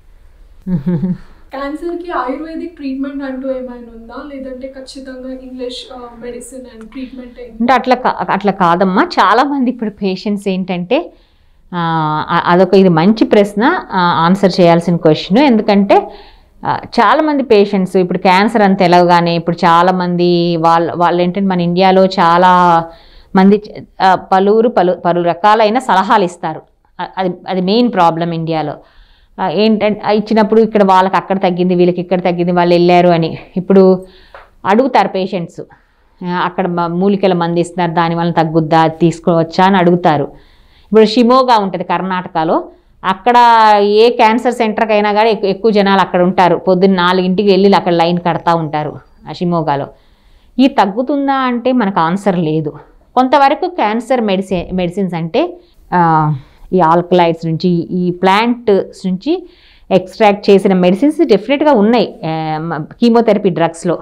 క్యాన్సర్ కి ఆయుర్వేదిక్ ట్రీట్మెంట్ అంటూ ఏమైనా ఉందా లేదంటే ఖచ్చితంగా ఇంగ్లీష్ మెడిసిన్ అండ్ ట్రీట్మెంట్ అంటే అట్లా కా- అట్లా కాదమ్మా చాలామంది ఇప్పుడు పేషెంట్స్ ఏంటంటే ఆ, అ- అదొక ఇది మంచి ప్రశ్న ఆన్సర్ చేయాల్సిన క్వశ్చన్ ఎందుకంటే ఆ, చాలామంది పేషెంట్స్ ఇప్పుడు క్యాన్సర్ అంత ఎలాగానే ఇప్పుడు చాలామంది వాళ్ళ వాళ్ళు ఏంటంటే మన ఇండియాలో చాలా మంది చ- ఆ, పలువురు పలు పలు రకాలైన సలహాలు ఇస్తారు అ- అది అది మెయిన్ ప్రాబ్లం ఇండియాలో ఆ, ఏంటంటే ఆ, ఇచ్చినప్పుడు ఇక్కడ వాళ్ళకి అక్కడ తగ్గింది వీళ్ళకి ఇక్కడ తగ్గింది వాళ్ళు వెళ్ళారు అని ఇప్పుడు అడుగుతారు పేషెంట్స్ అక్కడ మ- మూలికల మంది ఇస్తున్నారు దానివల్ల తగ్గుద్దా అది తీసుకోవచ్చా అని అడుగుతారు ఇప్పుడు షిమోగా ఉంటుంది కర్ణాటకలో అక్కడ ఏ క్యాన్సర్ సెంటర్కి అయినా కానీ ఎక్కువ ఎక్కువ జనాలు అక్కడ ఉంటారు పొద్దున్న నాలుగింటికి వెళ్ళి అక్కడ లైన్ కడతా ఉంటారు షిమోగాలో ఈ తగ్గుతుందా అంటే మనకు ఆన్సర్ లేదు కొంతవరకు క్యాన్సర్ మెడిసి మెడిసిన్స్ అంటే ఆ, ఈ ఆల్కలైడ్స్ నుంచి ఈ ప్లాంట్స్ నుంచి ఎక్స్ట్రాక్ట్ చేసిన మెడిసిన్స్ డెఫినెట్గా ఉన్నాయి కీమోథెరపీ డ్రగ్స్లో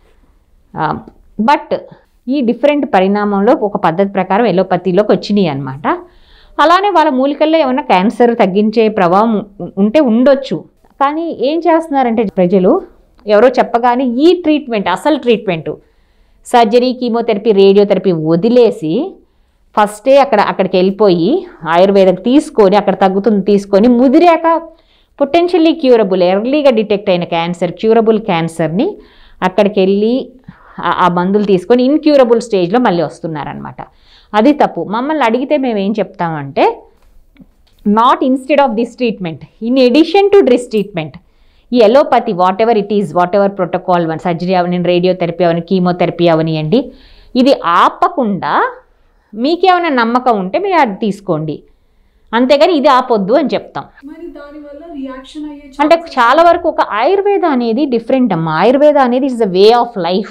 బట్ ఈ డిఫరెంట్ పరిణామంలో ఒక పద్ధతి ప్రకారం ఎలోపతిలోకి వచ్చినాయి అనమాట అలానే వాళ్ళ మూలికల్లో ఏమైనా క్యాన్సర్ తగ్గించే ప్రభావం ఉ- ఉంటే ఉండొచ్చు కానీ ఏం చేస్తున్నారంటే ప్రజలు ఎవరో చెప్పగానే ఈ ట్రీట్మెంట్ అసలు ట్రీట్మెంట్ సర్జరీ కీమోథెరపీ రేడియోథెరపీ వదిలేసి ఫస్టే అక్కడ అక్కడికి వెళ్ళిపోయి ఆయుర్వేదం తీసుకొని అక్కడ తగ్గుతుంది తీసుకొని ముదిరాక పొటెన్షియల్లీ క్యూరబుల్ ఎర్లీగా డిటెక్ట్ అయిన క్యాన్సర్ క్యూరబుల్ క్యాన్సర్ని అక్కడికి వెళ్ళి ఆ- ఆ మందులు తీసుకొని ఇన్క్యూరబుల్ స్టేజ్లో మళ్ళీ వస్తున్నారనమాట అది తప్పు మమ్మల్ని అడిగితే మేము ఏం చెప్తామంటే not instead of this treatment in addition to this treatment ఈ allopathy whatever it is whatever protocol one surgery అవని రేడియోథెరపీ అవని కీమోథెరపీ అవనియండి ఇది ఆపకుండా మీకేమైనా నమ్మకం ఉంటే మీరు అది తీసుకోండి అంతేగాని ఇది ఆపొద్దు అని చెప్తాం మరి దానివల్ల రియాక్షన్ అయ్యే అంటే chances- చాలా వరకు ఒక ఆయుర్వేద అనేది డిఫరెంట్ అమ్మా ఆయుర్వేద అనేది is the way of life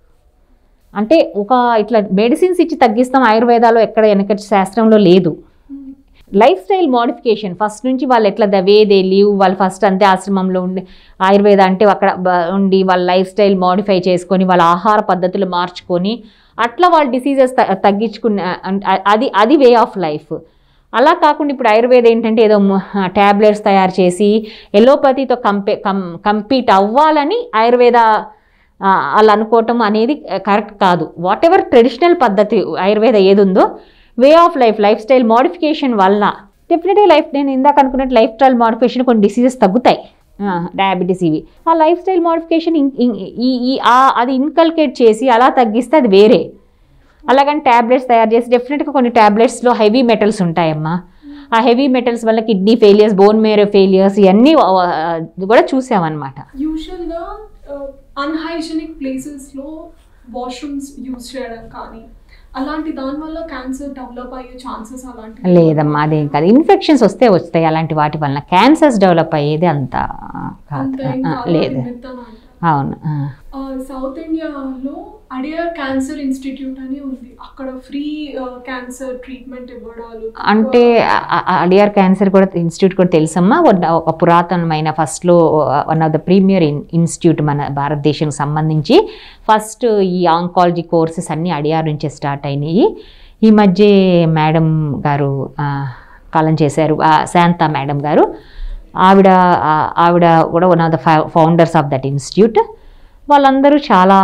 అంటే ఒక ఇట్లా మెడిసిన్స్ ఇచ్చి తగ్గిస్తాం ఆయుర్వేదాలో ఎక్కడ వెనక శాస్త్రంలో లేదు Hmm. Life style modification first నుంచి వాళ్ళు ఎట్లా ద వే దే లీవ్ వాళ్ళు ఫస్ట్ అంతే ఆశ్రమంలో ఉండి ఆయుర్వేద అంటే అక్కడ బ- ఉండి వాళ్ళ లైఫ్ స్టైల్ మోడిఫై చేసుకొని వాళ్ళ ఆహార పద్ధతులు మార్చుకొని అట్లా వాళ్ళ డిసీజెస్ తగ్గించుకున్న అన్- అది అది వే ఆఫ్ లైఫ్ అలా కాకుండా ఇప్పుడు ఆయుర్వేద ఏంటంటే ఏదో ట్యాబ్లెట్స్ తయారు చేసి ఎలోపతితో కంపే కం కంపీట్ అవ్వాలని ఆయుర్వేద ఆ, వాళ్ళు అనుకోవటం అనేది కరెక్ట్ కాదు వాట్ ఎవర్ ట్రెడిషనల్ పద్ధతి ఆయుర్వేద ఏది ఉందో way of life life style modification వల్ల డెఫినెట్గా లైఫ్ నేను ఇందాక అనుకున్నట్టు లైఫ్ స్టైల్ మోడిఫికేషన్ కొన్ని డిసీజెస్ తగ్గుతాయి డయాబెటీస్ ఇవి ఆ లైఫ్ స్టైల్ మోడిఫికేషన్ ఈ ఈ ఆ- అది ఇన్కల్కేట్ చేసి అలా తగ్గిస్తే అది వేరే అలాగని ట్యాబ్లెట్స్ తయారు చేసి డెఫినెట్గా కొన్ని ట్యాబ్లెట్స్లో హెవీ మెటల్స్ ఉంటాయమ్మా ఆ హెవీ మెటల్స్ వల్ల kidney failures bone marrow failures ఇవన్నీ ఆ, కూడా చూసామన్నమాట యూజువల్ గా అన్హైజెనిక్ ప్లేసెస్ లో వాష్రూమ్స్ యూజ్ చేయడం కానీ అలాంటి దాని వల్ల క్యాన్సర్ డెవలప్ అయ్యే ఛాన్సెస్ అలాంటి లేదమ్మా అదేం కాదు ఇన్ఫెక్షన్స్ వస్తే వస్తాయి అలాంటి వాటి వలన క్యాన్సర్స్ డెవలప్ అయ్యేది అంత కాదు అంత ఏం ఆ, కాదు, లేదు అది myth అని అంటారు. అవును ఆ. ఆ, సౌత్ ఇండియాలో అడియర్ క్యాన్సర్ ఇన్స్టిట్యూట్ అని ఉంది అక్కడ ఫ్రీ క్యాన్సర్ ట్రీట్మెంట్ ఇవ్వడాలు అంటే అడియార్ క్యాన్సర్ కూడా ఇన్స్టిట్యూట్ కూడా తెలుసమ్మా ఒక- ఒక పురాతనమైన ఫస్ట్లో one of the premier institute మన భారతదేశానికి సంబంధించి ఫస్ట్ ఈ ఆంకాలజీ కోర్సెస్ అన్నీ అడియార్ నుంచే స్టార్ట్ అయినాయి ఈ మధ్య మేడం గారు ఆ, కాలం చేశారు ఆ, శాంత మేడం గారు ఆవిడ ఆ, ఆవిడ కూడా one of the founders of that institute వాళ్ళందరూ చాలా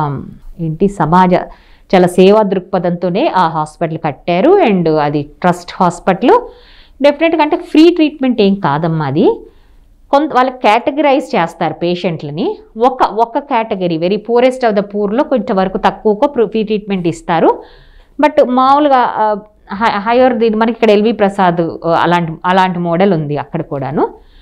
ఏంటి సమాజ చాలా సేవా దృక్పథంతోనే ఆ హాస్పిటల్ కట్టారు అండ్ అది ట్రస్ట్ హాస్పిటల్ డెఫినెట్గా అంటే ఫ్రీ ట్రీట్మెంట్ ఏం కాదమ్మా అది కొంత వాళ్ళకి కేటగరైజ్ చేస్తారు పేషెంట్లని ఒక ఒక category very poorest of the పూర్లో కొంతవరకు తక్కువకు ఫ్రీ ట్రీట్మెంట్ ఇస్తారు బట్ మామూలుగా హయ్యర్ దీని మనకి ఇక్కడ ఎల్వి ప్రసాద్ ఆ, అలాంటి అలాంటి మోడల్ ఉంది అక్కడ కూడాను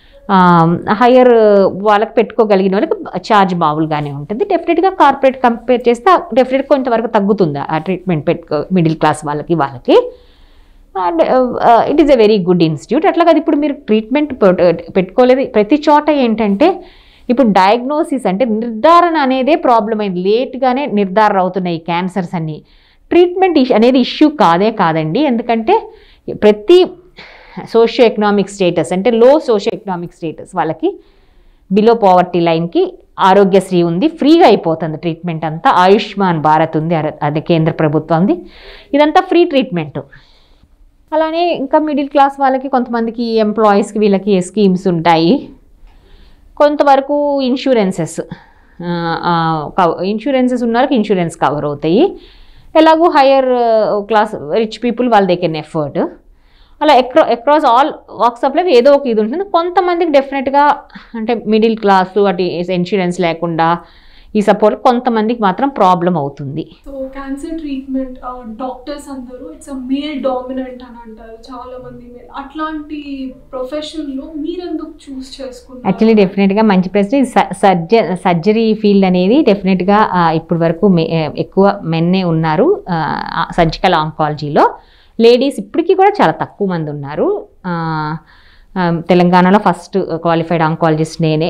హయ్యర్ వాళ్ళకి పెట్టుకోగలిగిన వాళ్ళకి ఛార్జ్ మామూలుగానే ఉంటుంది డెఫినెట్గా కార్పొరేట్ కంపేర్ చేస్తే డెఫినెట్గా కొంతవరకు తగ్గుతుంది ఆ ట్రీట్మెంట్ పెట్టుకో మిడిల్ క్లాస్ వాళ్ళకి వాళ్ళకి and it is a very good institute అట్లా కాదు ఇప్పుడు మీరు ట్రీట్మెంట్ పెట్టుకోలేదు ప్రతి చోట ఏంటంటే ఇప్పుడు డయాగ్నోసిస్ అంటే నిర్ధారణ అనేదే ప్రాబ్లం అయింది లేట్గానే నిర్ధారణ అవుతున్నాయి క్యాన్సర్స్ అన్నీ ట్రీట్మెంట్ అనేది ఇష్యూ కాదే కాదండి ఎందుకంటే ప్రతి సోషియో ఎకనామిక్ స్టేటస్ అంటే లో సోషియో ఎకనామిక్ స్టేటస్ వాళ్ళకి బిలో పావర్టీ లైన్కి ఆరోగ్యశ్రీ ఉంది ఫ్రీగా అయిపోతుంది ట్రీట్మెంట్ అంతా ఆయుష్మాన్ భారత్ ఉంది అర- అది కేంద్ర ప్రభుత్వంది ఇదంతా ఫ్రీ ట్రీట్మెంట్ అలానే ఇంకా మిడిల్ క్లాస్ వాళ్ళకి కొంతమందికి ఎంప్లాయీస్కి వీళ్ళకి స్కీమ్స్ ఉంటాయి కొంతవరకు ఇన్సూరెన్సెస్ ఇన్సూరెన్సెస్ ఉన్న వాళ్ళకి ఇన్సూరెన్స్ కవర్ అవుతాయి ఎలాగో హయ్యర్ క్లాస్ రిచ్ పీపుల్ వాళ్ళు దే కెన్ ఎఫర్ట్ అలా ఎక్రా across all walks of life ఏదో ఒక ఇది ఉంటుంది కొంతమందికి డెఫినెట్గా అంటే మిడిల్ క్లాస్ అటు ఇన్సూరెన్స్ లేకుండా ఈ సపోర్ట్ కొంతమందికి మాత్రం ప్రాబ్లం అవుతుంది సో క్యాన్సర్ ట్రీట్మెంట్ డాక్టర్స్ అందరూ ఇట్స్ అ మేల్ డామినెంట్ అని అంటారు చాలా మంది male. అట్లాంటి ప్రొఫెషన్ లో మీరెందుకు చూస్ చేసుకున్నారు యాక్చువల్లీ డెఫినెట్గా మంచి ప్రశ్న ఇది సర్జ సర్జరీ ఫీల్డ్ అనేది డెఫినెట్గా ఇప్పటి వరకు మే- ఎక్కువ మెన్నే ఉన్నారు సర్జికల్ ఆంకాలజీలో లేడీస్ ఇప్పటికీ కూడా చాలా తక్కువ మంది ఉన్నారు ఆ, తెలంగాణలో ఫస్ట్ క్వాలిఫైడ్ ఆంకాలజిస్ట్ నేనే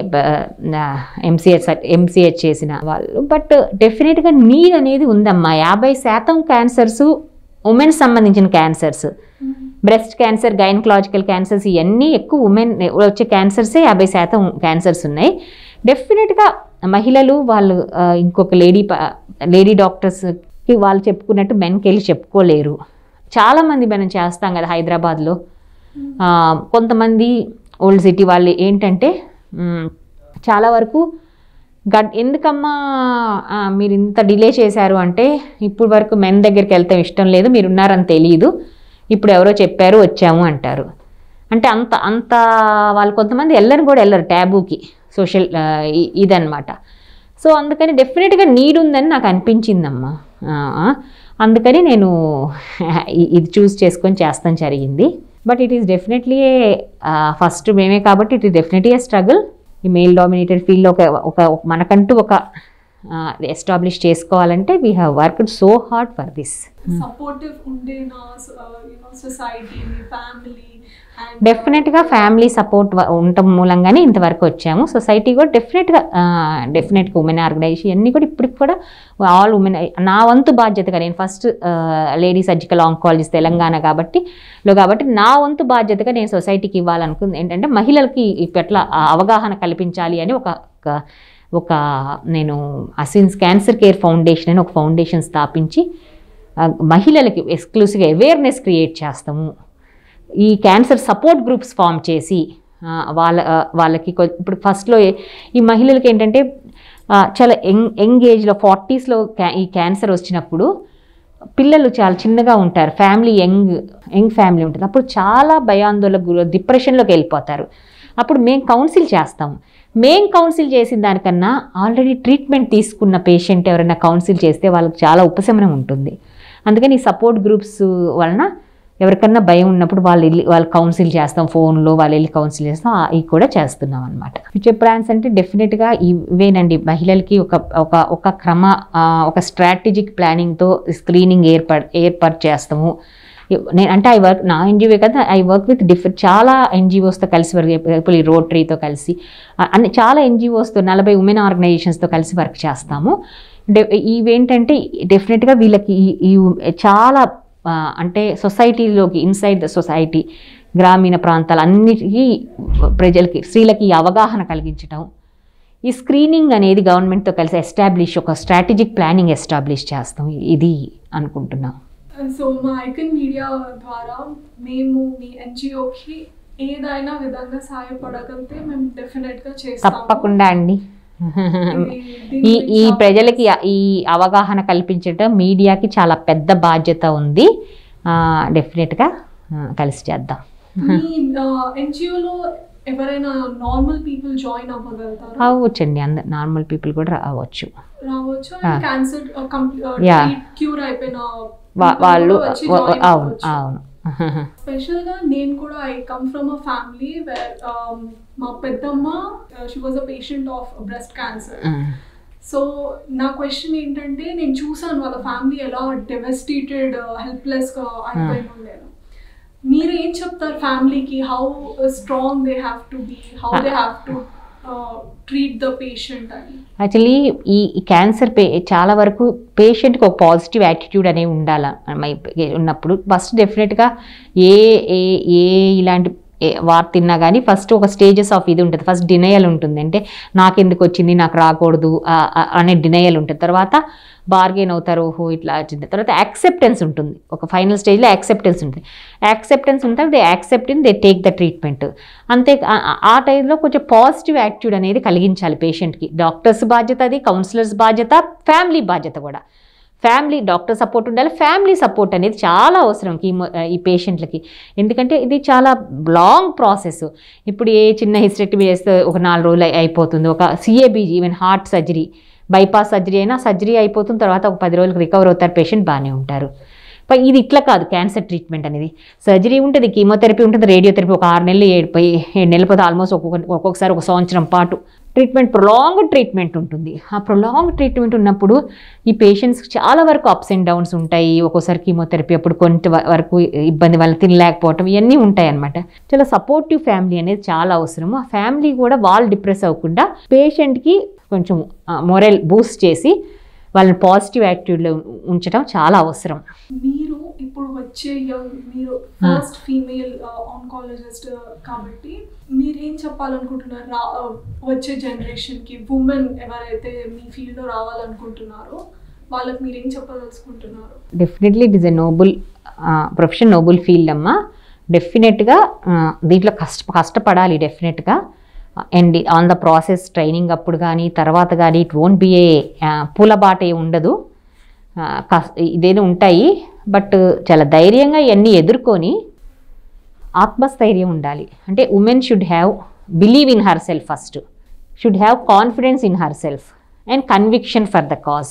ఎంసీహెచ్ ఎంసీహెచ్ చేసిన వాళ్ళు బట్ డెఫినెట్గా నీడ్ అనేది ఉందమ్మా యాభై శాతం క్యాన్సర్స్ ఉమెన్స్ సంబంధించిన cancers breast cancer gynaecological cancers ఇవన్నీ ఎక్కువ ఉమెన్ వచ్చే క్యాన్సర్సే యాభై శాతం క్యాన్సర్స్ ఉన్నాయి డెఫినెట్గా మహిళలు వాళ్ళు ఆ, ఇంకొక లేడీ లేడీ డాక్టర్స్కి వాళ్ళు చెప్పుకున్నట్టు మెన్కి వెళ్ళి చెప్పుకోలేరు చాలామంది మనం చేస్తాం కదా హైదరాబాద్లో ఆ, కొంతమంది ఓల్డ్ సిటీ వాళ్ళు ఏంటంటే మ్, చాలా వరకు గడ్ ఎందుకమ్మా ఆ, మీరు ఇంత డిలే చేశారు అంటే ఇప్పుడు వరకు మెన్ దగ్గరికి వెళ్తాం ఇష్టం లేదు మీరు ఉన్నారని తెలియదు ఇప్పుడు ఎవరో చెప్పారు వచ్చాము అంటారు అంటే అంత అంత వాళ్ళు కొంతమంది వెళ్ళరు కూడా వెళ్ళరు ట్యాబూకి సోషల్ ఆ, ఇ- ఇదన్నమాట సో అందుకని డెఫినెట్గా నీడ్ ఉందని నాకు అనిపించిందమ్మా ఆ, ఆ. అందుకని నేను ఇ- ఇది చూస్ చేసుకొని చేస్తాం జరిగింది but it is definitely first మేమే కాబట్టి it is definitely a struggle ఈ మెయిల్ డామినేటెడ్ ఫీల్డ్లో ఒక ఒక ఒక- మనకంటూ ఒక ఎస్టాబ్లిష్ చేసుకోవాలంటే we have worked so hard for this supportive ఉండే నా యూనో సొసైటీ ఫ్యామిలీ అండ్ డెఫినెట్గా ఫ్యామిలీ సపోర్ట్ ఉండటం మూలంగానే ఇంతవరకు వచ్చాము సొసైటీ కూడా డెఫినెట్గా డెఫినెట్గా ఉమెన్ ఆర్గనైజేషన్ అన్నీ కూడా ఇప్పటికి కూడా ఆల్ ఉమెన్ నా వంతు బాధ్యతగా నేను first lady surgical oncologist Telangana కాబట్టి లో కాబట్టి నా వంతు బాధ్యతగా నేను సొసైటీకి ఇవ్వాలనుకుంది ఏంటంటే మహిళలకి ఈ పట్ల ఆ అవగాహన కల్పించాలి అని ఒక ఒక- ఒక నేను అసిన్స్ క్యాన్సర్ కేర్ ఫౌండేషన్ అని ఒక ఫౌండేషన్ స్థాపించి ఆ, మహిళలకి ఎక్స్క్లూసివ్గా అవేర్నెస్ క్రియేట్ చేస్తాము ఈ క్యాన్సర్ సపోర్ట్ గ్రూప్స్ ఫామ్ చేసి ఆ, వాళ్ళ ఆ, వాళ్ళకి కొ- ఇప్పుడు ఫస్ట్లో ఈ మహిళలకి ఏంటంటే ఆ, చాలా యంగ్ యంగ్ ఏజ్లో ఫార్టీస్లో క్యా ఈ క్యాన్సర్ వచ్చినప్పుడు పిల్లలు చాలా చిన్నగా ఉంటారు ఫ్యామిలీ యంగ్ యంగ్ ఫ్యామిలీ ఉంటుంది అప్పుడు చాలా భయాందోళన గురి డిప్రెషన్లోకి వెళ్ళిపోతారు అప్పుడు మేము కౌన్సిల్ చేస్తాం మేం కౌన్సిల్ చేసిన దానికన్నా ఆల్రెడీ ట్రీట్మెంట్ తీసుకున్న పేషెంట్ ఎవరైనా కౌన్సిల్ చేస్తే వాళ్ళకి చాలా ఉపశమనం ఉంటుంది అందుకని ఈ సపోర్ట్ గ్రూప్స్ వలన ఎవరికన్నా భయం ఉన్నప్పుడు వాళ్ళు వెళ్ళి వాళ్ళు కౌన్సిల్ చేస్తాం ఫోన్లో వాళ్ళు వెళ్ళి కౌన్సిల్ చేస్తాం ఆ- ఇవి కూడా చేస్తున్నాం అనమాట ఫ్యూచర్ ప్లాన్స్ అంటే డెఫినెట్గా ఇవేనండి మహిళలకి ఒక ఒక ఒక క్రమ ఆ, ఒక స్ట్రాటజిక్ ప్లానింగ్తో స్క్రీనింగ్ ఏర్పడ్ ఏర్పాటు చేస్తాము నేను అంటే ఐ వర్క్ నా ఎన్జిఓ కదా ఐ వర్క్ విత్ డిఫరెంట్ చాలా ఎన్జిఓస్తో కలిసి వర్క్ ఇప్పుడు ఈ రోటరీతో కలిసి ఆ, అన్ని చాలా ఎన్జిఓస్తో నలభై ఉమెన్ ఆర్గనైజేషన్స్తో కలిసి వర్క్ చేస్తాము డె ఇవేంటంటే డెఫినెట్గా వీళ్ళకి ఈ- ఈ చాలా ఆ, అంటే సొసైటీలోకి ఇన్సైడ్ ద సొసైటీ గ్రామీణ ప్రాంతాలు అన్నిటికీ ప్రజలకి స్త్రీలకి ఈ అవగాహన కలిగించడం ఈ స్క్రీనింగ్ అనేది గవర్నమెంట్తో కలిసి ఎస్టాబ్లిష్ ఒక స్ట్రాటజిక్ ప్లానింగ్ ఎస్టాబ్లిష్ చేస్తాం ఇది అనుకుంటున్నాం సో మా ఐకన్ మీడియా ద్వారా మేము మీ ఎన్జిఓకి ఏదైనా విధంగా సహాయపడగలిగితే మేము డెఫినెట్గా చేస్తాము తప్పకుండా అండి ఇది- దీని ఈ ఈ గురించి ప్రజలకి ఈ అవగాహన కల్పించడం మీడియాకి చాలా పెద్ద బాధ్యత ఉంది డెఫినెట్గా కలిసి చేద్దాం మీ ఎన్జిఓలో ఎవరైనా నార్మల్ పీపుల్ జాయిన్ అవ్వగలుగుతారా అవ్వచ్చండి అందరు నార్మల్ పీపుల్ కూడా రావచ్చు రావచ్చు Ah. Cancer Yeah. క్యూర్ అయిపోయిన వా- people వాళ్ళు కూడా వచ్చి వ- join అవును అవ్వచ్చు. అవును స్పెషల్ గా నేను కూడా I come from a family where మా పెద్దమ్మ she was a patient of breast cancer so నా క్వశ్చన్ ఏంటంటే నేను చూసాను వాళ్ళ ఫ్యామిలీ ఎలా డెవస్టేటెడ్ హెల్ప్లెస్ గా అయిపోయి ఉండేను మీరు ఏం చెప్తారు ఫ్యామిలీకి how strong they have to be how they have to treat the patient అని యాక్చువల్లీ ఈ ఈ క్యాన్సర్ పే చాలా వరకు పేషెంట్కి ఒక పాజిటివ్ యాటిట్యూడ్ అనేవి ఉండాలి ఉన్నప్పుడు ఫస్ట్ డెఫినెట్గా ఏ ఏ ఏ ఇలాంటి ఏ- వార్ తిన్నా కానీ ఫస్ట్ ఒక స్టేజెస్ ఆఫ్ ఇది ఉంటుంది ఫస్ట్ డినయల్ ఉంటుంది అంటే నాకెందుకు వచ్చింది నాకు రాకూడదు ఆ- ఆ- అనే డినయల్ ఉంటుంది తర్వాత బార్గెన్ అవుతారు ఓహో ఇట్లా వచ్చింది తర్వాత యాక్సెప్టెన్స్ ఉంటుంది ఒక ఫైనల్ స్టేజ్లో యాక్సెప్టెన్స్ ఉంటుంది యాక్సెప్టెన్స్ ఉంటుంది they accept in they take the treatment అంతే ఆ- ఆ- ఆ టైంలో కొంచెం పాజిటివ్ యాటిట్యూడ్ అనేది కలిగించాలి పేషెంట్కి డాక్టర్స్ బాధ్యత అది కౌన్సిలర్స్ బాధ్యత ఫ్యామిలీ బాధ్యత కూడా ఫ్యామిలీ డాక్టర్ సపోర్ట్ ఉండాలి ఫ్యామిలీ సపోర్ట్ అనేది చాలా అవసరం కీమో ఈ పేషెంట్లకి ఎందుకంటే ఇది చాలా లాంగ్ ప్రాసెస్ ఇప్పుడు ఏ చిన్న హిస్టెక్టమీ చేస్తే ఒక నాలుగు రోజులు అయి- అయిపోతుంది ఒక CABG even heart surgery bypass surgery అయినా సర్జరీ అయిపోతున్న తర్వాత ఒక పది రోజులకు రికవర్ అవుతారు పేషెంట్ బాగానే ఉంటారు పై ఇది ఇట్లా కాదు క్యాన్సర్ ట్రీట్మెంట్ అనేది సర్జరీ ఉంటుంది కీమోథెరపీ ఉంటుంది రేడియోథెరపీ ఒక ఆరు నెలలు ఏడు పై ఏడు నెలలు పోతే ఆల్మోస్ట్ ఒక్కొక్క ఒక్కొక్కసారి ఒక సంవత్సరం పాటు ట్రీట్మెంట్ ప్రొలాంగ్ ట్రీట్మెంట్ ఉంటుంది ఆ ప్రొలాంగ్ ట్రీట్మెంట్ ఉన్నప్పుడు ఈ పేషెంట్స్కి చాలా వరకు అప్స్ అండ్ డౌన్స్ ఉంటాయి ఒక్కోసారి కీమోథెరపీ అప్పుడు కొంత వ- వరకు ఇబ్బంది వల్ల తినలేకపోవటం ఇవన్నీ ఉంటాయి అనమాట చాలా సపోర్టివ్ ఫ్యామిలీ అనేది చాలా అవసరం ఆ ఫ్యామిలీ కూడా వాళ్ళు డిప్రెస్ అవ్వకుండా పేషెంట్కి కొంచెం మొరల్ బూస్ట్ చేసి వాళ్ళని పాజిటివ్ యాటిట్యూడ్లో ఉంచడం చాలా అవసరం మీరు ఇప్పుడు వచ్చే యంగ్ మీరు ఫస్ట్ ఫీమేల్ ఆన్కాలజిస్ట్ కాబట్టి మీరేం చెప్పాలనుకుంటున్నారు రా uh, వచ్చే జనరేషన్కి ఉమెన్ ఎవరైతే మీ ఫీల్డ్లో రావాలనుకుంటున్నారో వాళ్ళకి మీరేం చెప్పదలుచుకుంటున్నారు definitely it is a noble profession noble field అమ్మా డెఫినెట్గా దీంట్లో కష్ట కష్టపడాలి డెఫినెట్గా and on the process training అప్పుడు కానీ తర్వాత కానీ ఇట్ వోంట్ బి ఏ పూలబాట ఏ ఉండదు ఆ, కస్- ఇదేదో ఉంటాయి బట్ చాలా ధైర్యంగా ఇవన్నీ ఎదుర్కొని ఆత్మస్థైర్యం ఉండాలి అంటే women should have believe in herself first should have confidence in herself and conviction for the cause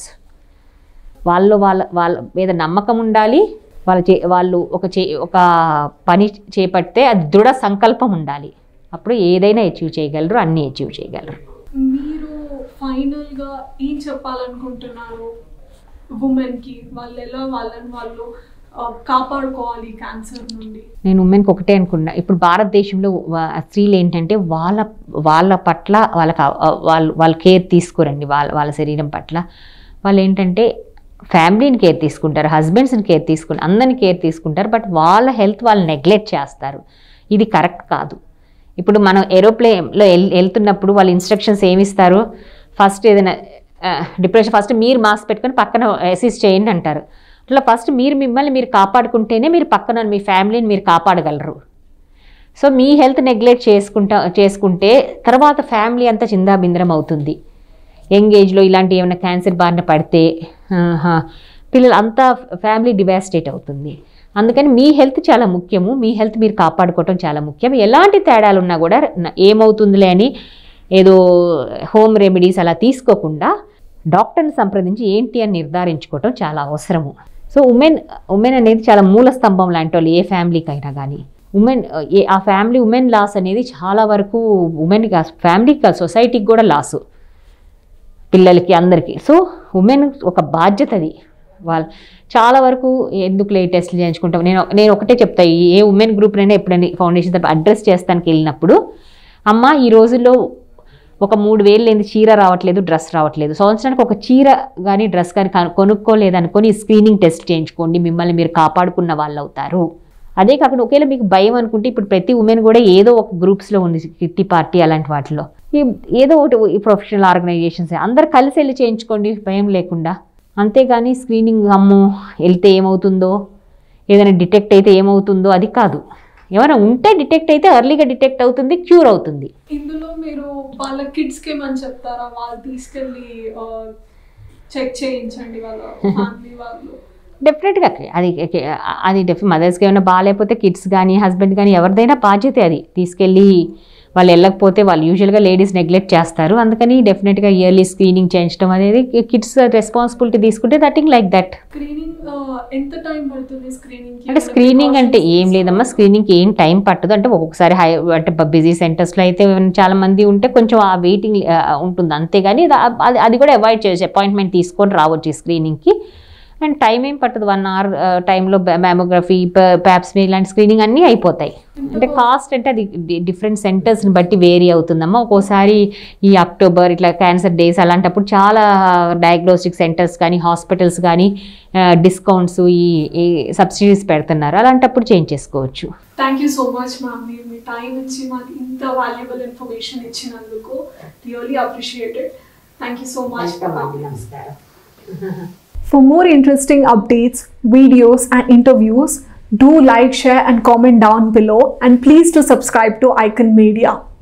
వాళ్ళు వాళ్ళ వాళ్ళ మీద నమ్మకం ఉండాలి వాళ్ళ చే వాళ్ళు ఒక చే ఒక పని చేపడితే అది దృఢ సంకల్పం ఉండాలి అప్పుడు ఏదైనా అచీవ్ చేయగలరు అన్నీ అచీవ్ చేయగలరు మీరు ఫైనల్గా ఏం చెప్పాలనుకుంటున్నారు ఉమెన్కి వాళ్ళు ఎలా వాళ్ళని వాళ్ళు uh, కాపాడుకోవాలి క్యాన్సర్ నుండి నేను ఉమెన్కి ఒకటే అనుకున్నా ఇప్పుడు భారతదేశంలో వా- స్త్రీలు ఏంటంటే వాళ్ళ వాళ్ళ పట్ల వాళ్ళకి అవ- అవ- వాళ్ళు వాళ్ళ కేర్ తీసుకోరండి వాళ్ళ వాళ్ళ శరీరం పట్ల వాళ్ళు ఏంటంటే ఫ్యామిలీని కేర్ తీసుకుంటారు హస్బెండ్స్ని కేర్ తీసుకుంటారు అందరిని కేర్ తీసుకుంటారు బట్ వాళ్ళ హెల్త్ వాళ్ళు నెగ్లెక్ట్ చేస్తారు ఇది కరెక్ట్ కాదు ఇప్పుడు మనం ఏరోప్లేన్లో వెళ్ వెళ్తున్నప్పుడు వాళ్ళు ఇన్స్ట్రక్షన్స్ ఏమి ఇస్తారు ఫస్ట్ ఏదైనా డిప్రెషన్ ఫస్ట్ మీరు మాస్క్ పెట్టుకొని పక్కన అసిస్ట్ చేయండి అంటారు అట్లా ఫస్ట్ మీరు మిమ్మల్ని మీరు కాపాడుకుంటేనే మీరు పక్కన మీ ఫ్యామిలీని మీరు కాపాడగలరు సో మీ హెల్త్ నెగ్లెక్ట్ చేసుకుంటా చేసుకుంటే తర్వాత ఫ్యామిలీ అంతా చిందాబిందరం అవుతుంది యంగ్ ఏజ్లో ఇలాంటి ఏమైనా క్యాన్సర్ బారిన పడితే ఆహా, పిల్లలు అంతా ఫ్యామిలీ డివాస్టేట్ అవుతుంది అందుకని మీ హెల్త్ చాలా ముఖ్యము మీ హెల్త్ మీరు కాపాడుకోవటం చాలా ముఖ్యం ఎలాంటి తేడాలు ఉన్నా కూడా న- ఏమవుతుందిలే అని ఏదో హోమ్ రెమెడీస్ అలా తీసుకోకుండా డాక్టర్ని సంప్రదించి ఏంటి అని నిర్ధారించుకోవటం చాలా అవసరము సో ఉమెన్ ఉమెన్ అనేది చాలా మూల స్తంభం లాంటి వాళ్ళు ఏ ఫ్యామిలీకి అయినా కానీ ఉమెన్ ఏ ఆ ఫ్యామిలీ ఉమెన్ లాస్ అనేది చాలా వరకు ఉమెన్ ఫ్యామిలీకి కాదు సొసైటీకి కూడా లాసు పిల్లలకి అందరికీ సో ఉమెన్ ఒక బాధ్యత అది వాళ్ళు చాలా వరకు ఎందుకు లే టెస్ట్లు చేయించుకుంటాం నేను నేను ఒకటే చెప్తా ఈ ఏ ఉమెన్ గ్రూప్నైనా ఎప్పుడైనా ఫౌండేషన్ తరపు అడ్రస్ చేస్తానికి వెళ్ళినప్పుడు అమ్మ ఈ రోజుల్లో ఒక మూడు వేలు లేని చీర రావట్లేదు డ్రెస్ రావట్లేదు సంవత్సరానికి ఒక చీర కానీ డ్రెస్ కానీ కొనుక్కోలేదు అనుకొని స్క్రీనింగ్ టెస్ట్ చేయించుకోండి మిమ్మల్ని మీరు కాపాడుకున్న వాళ్ళు అవుతారు అదే కాకుండా ఒకవేళ మీకు భయం అనుకుంటే ఇప్పుడు ప్రతి ఉమెన్ కూడా ఏదో ఒక గ్రూప్స్లో ఉంది కిట్టి పార్టీ అలాంటి వాటిలో ఈ- ఏదో ఒకటి ఈ ప్రొఫెషనల్ ఆర్గనైజేషన్స్ అందరు కలిసి వెళ్ళి చేయించుకోండి భయం లేకుండా అంతేగాని స్క్రీనింగ్ అమ్మో వెళ్తే ఏమవుతుందో ఏదైనా డిటెక్ట్ అయితే ఏమవుతుందో అది కాదు ఏమైనా ఉంటే డిటెక్ట్ అయితే ఎర్లీగా డిటెక్ట్ అవుతుంది క్యూర్ అవుతుంది ఇందులో మీరు వాళ్ళ కిడ్స్కి ఏమని చెప్తారా వాళ్ళు తీసుకెళ్ళి చెక్ చేయించండి వాళ్ళ ఫ్యామిలీ వాళ్ళు డెఫినెట్గా అది అది డెఫ్ మదర్స్కి ఏమైనా బాగాలేకపోతే కిడ్స్ కానీ హస్బెండ్ కానీ ఎవరిదైనా బాధ్యత అది తీసుకెళ్ళి వాళ్ళు వెళ్ళకపోతే వాళ్ళు యూజువల్గా లేడీస్ నెగ్లెక్ట్ చేస్తారు అందుకని డెఫినెట్గా ఇయర్లీ స్క్రీనింగ్ చేయించడం అనేది కిడ్స్ రెస్పాన్సిబిలిటీ తీసుకుంటే దటింగ్ లైక్ దట్ స్క్రీనింగ్ ఎంత టైం పడుతుంది స్క్రీనింగ్ అంటే స్క్రీనింగ్ అంటే ఏం లేదమ్మా స్క్రీనింగ్కి ఏం టైం పట్టదు అంటే ఒక్కొక్కసారి హై అంటే బిజీ సెంటర్స్లో అయితే చాలా మంది ఉంటే కొంచెం ఆ వెయిటింగ్ ఉంటుంది అంతేగాని ఇది- అది అది కూడా అవాయిడ్ చేయొచ్చు అపాయింట్మెంట్ తీసుకొని రావచ్చు ఈ స్క్రీనింగ్కి అండ్ టైం ఏం పట్టదు వన్ అవర్ టైంలో మ్యామోగ్రఫీ ప్యాప్స్మీ ఇలాంటి స్క్రీనింగ్ అన్నీ అయిపోతాయి అంటే కాస్ట్ అంటే అది డిఫరెంట్ సెంటర్స్ని బట్టి వేరీ అవుతుందమ్మా ఒక్కోసారి ఈ అక్టోబర్ ఇట్లా క్యాన్సర్ డేస్ అలాంటప్పుడు చాలా డయాగ్నోస్టిక్ సెంటర్స్ కానీ హాస్పిటల్స్ కానీ డిస్కౌంట్స్ ఈ ఈ సబ్సిడీస్ పెడుతున్నారు అలాంటప్పుడు చేంజ్ చేసుకోవచ్చు thank you so much ma'am మీరు మీ టైం ఇచ్చి మాకు ఇంత వాల్యుబుల్ ఇన్ఫర్మేషన్ ఇచ్చినందుకు really appreciated thank you so much For more interesting updates, videos, and interviews, do like, share, and comment down below. And please do subscribe to Icon Media.